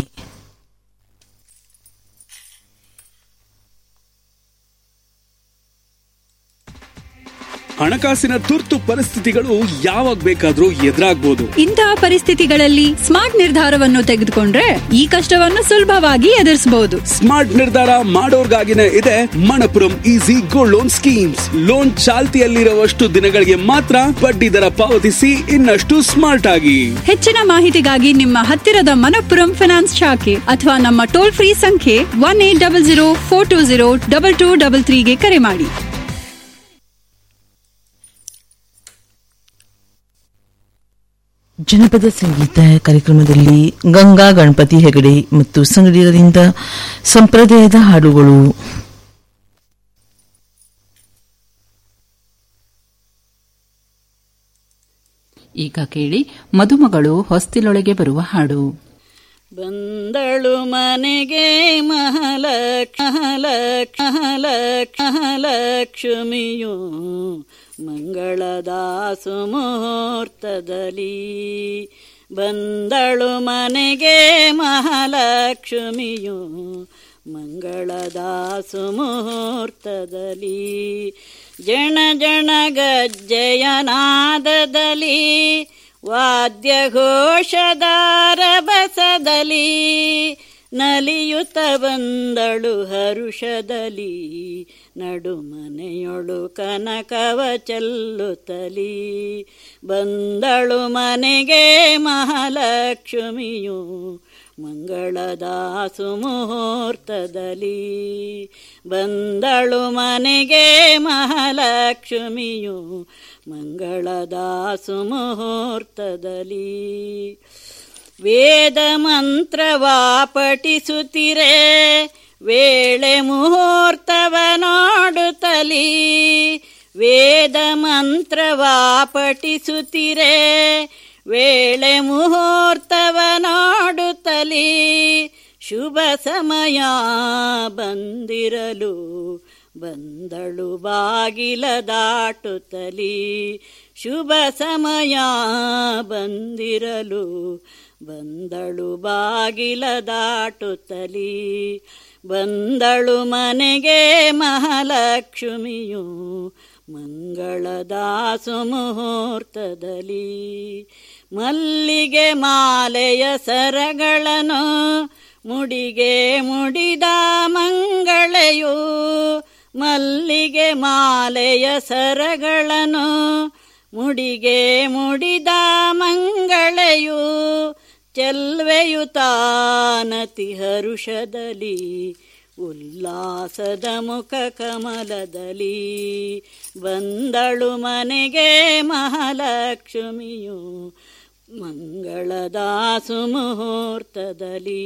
ಹಣಕಾಸಿನ ತುರ್ತು ಪರಿಸ್ಥಿತಿಗಳು ಯಾವಾಗ ಬೇಕಾದ್ರೂ ಎದುರಾಗ್ಬೋದು ಇಂತಹ ಪರಿಸ್ಥಿತಿಗಳಲ್ಲಿ ಸ್ಮಾರ್ಟ್ ನಿರ್ಧಾರವನ್ನು ತೆಗೆದುಕೊಂಡ್ರೆ ಈ ಕಷ್ಟವನ್ನು ಸುಲಭವಾಗಿ ಎದುರಿಸಬಹುದು ಸ್ಮಾರ್ಟ್ ನಿರ್ಧಾರ ಮಾಡೋರ್ಗಾಗಿನೇ ಇದೆ Manappuram easy gold loan schemes loan ಚಾಲ್ತಿಯಲ್ಲಿರುವಷ್ಟು ದಿನಗಳಿಗೆ ಮಾತ್ರ ಬಡ್ಡಿ ದರ ಪಾವತಿಸಿ ಇನ್ನಷ್ಟು ಸ್ಮಾರ್ಟ್ ಆಗಿ ಹೆಚ್ಚಿನ ಮಾಹಿತಿಗಾಗಿ ನಿಮ್ಮ ಹತ್ತಿರದ ಮನಪ್ಪುರಂ ಫಿನಾನ್ಸ್ ಶಾಖೆ ಅಥವಾ ನಮ್ಮ ಟೋಲ್ ಫ್ರೀ ಸಂಖ್ಯೆ one eight double zero four two zero double two double ತ್ರೀಗೆ ಕರೆ ಮಾಡಿ ಜನಪದ ಸಂಗೀತ ಕಾರ್ಯಕ್ರಮದಲ್ಲಿ ಗಂಗಾ ಗಣಪತಿ ಹೆಗಡೆ ಮತ್ತು ಸಂಗಡಿಗರಿಂದ ಸಂಪ್ರದಾಯದ ಹಾಡುಗಳು ಈಗ ಕೇಳಿ ಮದುಮಗಳು ಹೊಸ್ತಿಲೊಳಗೆ ಬರುವ ಹಾಡು ಬಂದಳು ಮನೆಗೆ ಮಹಾಲಕ್ ಮಹಾಲಕ್ ಮಹಾಲಕ್ ಮಹಾಲಕ್ಷ್ಮಿಯು ಮಂಗಳದ ಸುಮುಹೂರ್ತದಲ್ಲಿ ಬಂದಳು ಮನೆಗೆ ಮಹಾಲಕ್ಷ್ಮಿಯು ಮಂಗಳದ ಸುಮುಹೂರ್ತದಲ್ಲಿ ಜಣ ಜಣ ಗಜ್ಜೆಯ ನಾದದಲ್ಲಿ ವಾದ್ಯ ಘೋಷದಾರ ಬಸದಲ್ಲಿ ನಲಿಯುತ್ತ ಬಂದಳು ಹರುಷದಲ್ಲಿ ನಡುಮನೆಯೊಳು ಕನಕವ ಚೆಲ್ಲುತ್ತಲಿ ಬಂದಳು ಮನೆಗೆ ಮಹಾಲಕ್ಷ್ಮಿಯು ಮಂಗಳದ ಸುಮುಹೂರ್ತದಲ್ಲಿ ಬಂದಳು ಮನೆಗೆ ಮಹಾಲಕ್ಷ್ಮಿಯು ಮಂಗಳದ ಸುಮುಹೂರ್ತದಲ್ಲಿ ವೇದ ಮಂತ್ರವಾ ಪಠಿಸುತ್ತಿರೆ ವೇಳೆ ಮುಹೂರ್ತವ ನೋಡುತ್ತಲಿ ವೇದ ಮಂತ್ರವಾ ಪಠಿಸುತ್ತಿರೆ ವೇಳೆ ಮುಹೂರ್ತವ ನೋಡುತ್ತಲಿ ಶುಭ ಸಮಯ ಬಂದಿರಲು ಬಂದಳು ಬಾಗಿಲ ದಾಟುತ್ತಲಿ ಶುಭ ಸಮಯ ಬಂದಿರಲು ಬಂದಳು ಬಾಗಿಲ ದಾಟುತ್ತಲಿ ಬಂದಳು ಮನೆಗೆ ಮಹಾಲಕ್ಷ್ಮಿಯು ಮಂಗಳದ ಸುಮುಹೂರ್ತದಲ್ಲಿ ಮಲ್ಲಿಗೆ ಮಾಲೆಯ ಸರಗಳನ್ನು ಮುಡಿಗೆ ಮುಡಿದ ಮಂಗಳೆಯು ಮಲ್ಲಿಗೆ ಮಾಲೆಯ ಸರಗಳನ್ನು ಮುಡಿಗೆ ಮುಡಿದ ಮಂಗಳೆಯು ಚೆಲ್ವೆಯು ತಾನತಿ ಹರುಷದಲ್ಲಿ ಉಲ್ಲಾಸದ ಮುಖ ಕಮಲದಲ್ಲಿ ಬಂದಳು ಮನೆಗೆ ಮಹಾಲಕ್ಷ್ಮಿಯು ಮಂಗಳದ ಸುಮುಹೂರ್ತದಲ್ಲಿ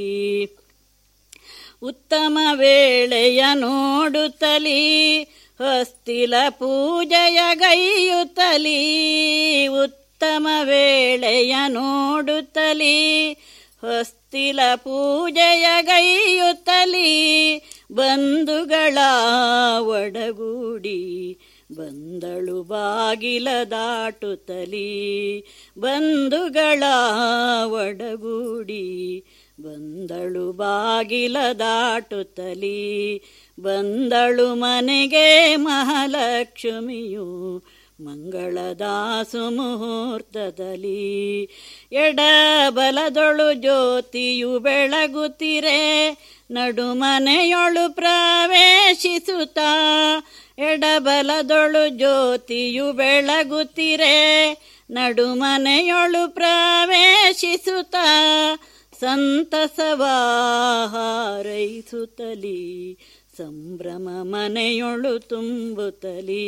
ಉತ್ತಮ ವೇಳೆಯ ನೋಡುತ್ತಲಿ ಹೊಸ್ತಿಲ ಪೂಜೆಯ ಗೈಯುತ್ತಲಿ ಉತ್ತಮ ವೇಳೆಯ ನೋಡುತ್ತಲಿ ಹೊಸ್ತಿಲ ಪೂಜೆಯ ಗೈಯುತ್ತಲಿ ಬಂಧುಗಳ ಒಡಗೂಡಿ ಬಂದಳು ಬಾಗಿಲ ದಾಟುತ್ತಲಿ ಬಂಧುಗಳ ಒಡಗೂಡಿ ಬಂದಳು ಬಾಗಿಲ ದಾಟುತ್ತಲಿ ಬಂದಳು ಮನೆಗೆ ಮಹಾಲಕ್ಷ್ಮಿಯು ಮಂಗಳದ ಸುಮುಹೂರ್ತದಲ್ಲಿ ಎಡ ಬಲದೊಳು ಜ್ಯೋತಿಯು ಬೆಳಗುತ್ತಿರೆ ನಡುಮನೆಯೊಳು ಪ್ರವೇಶಿಸುತ್ತ ಎಡಬಲದೊಳು ಜ್ಯೋತಿಯು ಬೆಳಗುತ್ತಿರೆ ನಡುಮನೆಯೊಳು ಪ್ರವೇಶಿಸುತ್ತ ಸಂತಸವಾಹಾರೈಸುತ್ತಲಿ ಸಂಭ್ರಮ ಮನೆಯೊಳು ತುಂಬುತ್ತಲಿ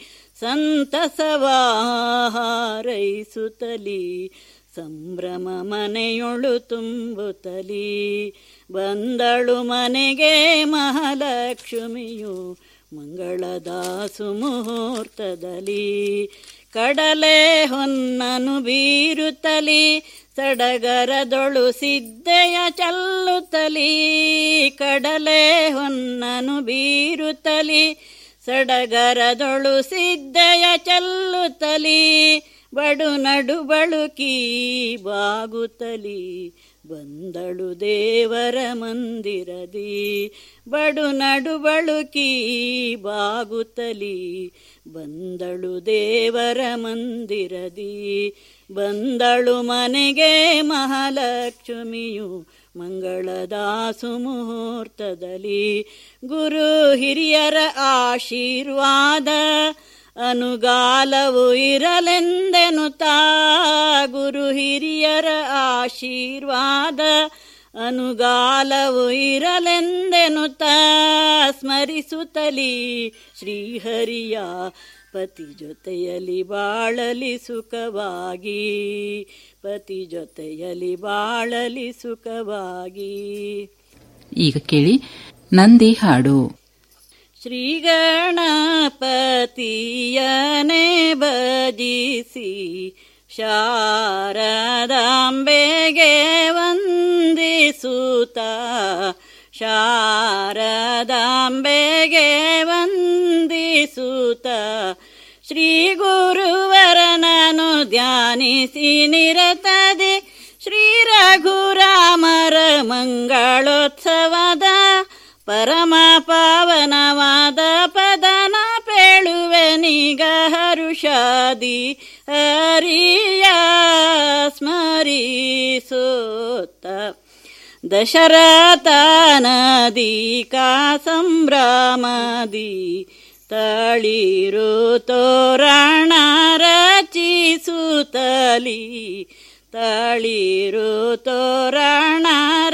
ಸಂತಸವಾಹಾರೈಸುತ್ತಲಿ ಸಂಭ್ರಮ ಮನೆಯೊಳು ತುಂಬುತ್ತಲಿ ಬಂದಳು ಮನೆಗೆ ಮಹಾಲಕ್ಷ್ಮಿಯು ಮಂಗಳದ ಸುಮುಹೂರ್ತದಲ್ಲಿ ಕಡಲೆ ಹೊನ್ನನು ಬೀರುತ್ತಲಿ ಸಡಗರದೊಳು ಸಿದ್ದೆಯ ಚಲ್ಲುತ್ತಲಿ ಕಡಲೆ ಹೊನ್ನನು ಬೀರುತ್ತಲಿ ಸಡಗರದೊಳು ಸಿದ್ದೆಯ ಚಲ್ಲುತ್ತಲಿ ಬಡು ನಡು ಬಳುಕಿ ಬಾಗುತ್ತಲಿ ಬಂದಳು ದೇವರ ಮಂದಿರದಿ ಬಡು ನಡು ಬಳುಕಿ ಬಾಗುತ್ತಲಿ ಬಂದಳು ದೇವರ ಮಂದಿರದಿ ಬಂದಳು ಮನೆಗೆ ಮಹಾಲಕ್ಷ್ಮಿಯು ಮಂಗಳದ ಸುಮುಹೂರ್ತದಲ್ಲಿ ಗುರು ಹಿರಿಯರ ಆಶೀರ್ವಾದ ಅನುಗಾಲವು ಇರಲೆಂದೆನುತಾ ಗುರು ಹಿರಿಯರ ಆಶೀರ್ವಾದ ಅನುಗಾಲವು ಇರಲೆಂದೆನುತಾ ಸ್ಮರಿಸುತ್ತಲಿ ಶ್ರೀಹರಿಯ ಪತಿ ಜೊತೆಯಲಿ ಬಾಳಲಿ ಸುಖವಾಗಿ ಪತಿ ಜೊತೆಯಲಿ ಬಾಳಲಿ ಸುಖವಾಗಿ ಈಗ ಕೇಳಿ ನಂದಿ ಹಾಡು ಶ್ರೀ ಗಣಪತಿಯನೆ ಭಜಿಸಿ ಶಾರದಾಂಬೆಗೆ ವಂದಿಸುತ್ತ ಶಾರದಾಂಬೆಗೆ ವಂದಿಸುತ್ತ ಶ್ರೀ ಗುರುವರನನು ಧ್ಯಾನಿಸಿ ನಿರತದೆ ಶ್ರೀ ರಘುರಾಮರ ಮಂಗಳೋತ್ಸವದ ಪರಮ ಪಾವನವಾದ ಪದನ ಪೇಳುವೆನಿಗ ಹರುಷಾದಿ ಹರಿಯ ಸ್ಮರಿಸೋತ ದಶರಥ ನದಿ ಕಾ ಸಂಭ್ರಮದಿ ತಳಿರು ತೋರಣ ರಚಿಸುತ್ತಲಿ ತಳಿರು ತೋರಣ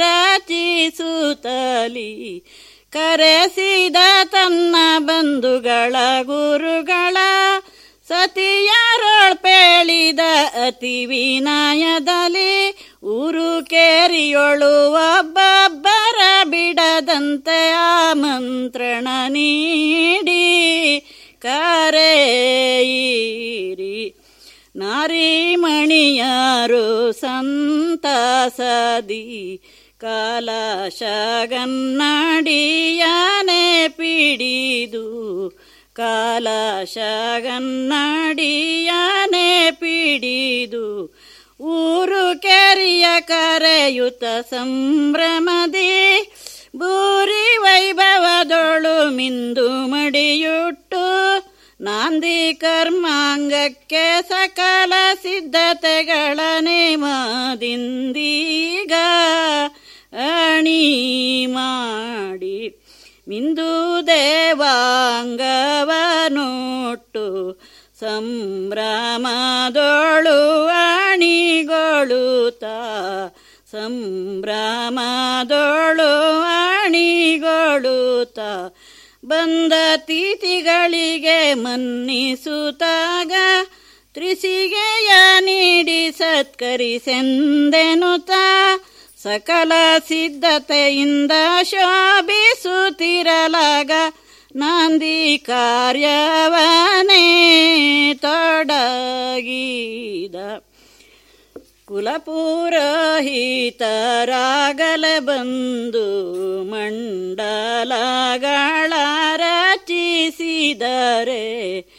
ರಚಿಸುತ್ತಲಿ ಕರೆಸಿದ ತನ್ನ ಬಂಧುಗಳ ಗುರುಗಳ ಸತಿಯರೊಳ್ಪೇಳಿದ ಅತಿ ವಿನಯದಲ್ಲಿ ಊರು ಕೇರಿಯೊಳು ಒಬ್ಬೊಬ್ಬರ ಬಿಡದಂತೆ ಆಮಂತ್ರಣ ನೀಡಿ ಕರೆಯಿರಿ ನಾರಿಮಣಿಯರು ಸಂತಸದಿ ಕಾಲಶಗನ್ನಡಿಯನೆ ಪಿಡಿದು ಕಾಲಶಗನ್ನಡಿಯನೆ ಪಿಡಿದು ಊರು ಕೆರಿಯ ಕರೆಯುತ ಸಂಭ್ರಮದಿ ಬೂರಿ ವೈಭವದೊಳು ಮಿಂದು ಮಡಿಯುಟ್ಟು ನಾಂದಿ ಕರ್ಮಾಂಗಕ್ಕೆ ಸಕಲ ಸಿದ್ಧತೆಗಳ ನೇಮದಿಂದೀಗ ಅಣಿ ಮಾಡಿ ಮಿಂದು ದೇವಾಂಗವನೊಟ್ಟು ಸಂಭ್ರಮದೊಳು ಅಣಿಗೊಳುತ್ತ ಸಂಭ್ರಮದೊಳು ಅಣಿಗೊಳುತ್ತ ಬಂದ ತಿಥಿಗಳಿಗೆ ಮನ್ನಿಸುತ್ತಾಗ ತ್ರಿಸಿಗೆಯ ನೀಡಿ ಸತ್ಕರಿಸೆಂದೆನುತ ಸಕಲ ಸಿದ್ಧತೆಯಿಂದ ಶೋಭಿಸುತ್ತಿರಲಾಗ ನಾಂದಿ ಕಾರ್ಯವನೇ ತೊಡಗಿದ ಕುಲಪುರೋಹಿತರಾಗಲ ಬಂದು ಮಂಡಲಗಳ ರಚಿಸಿದರೆ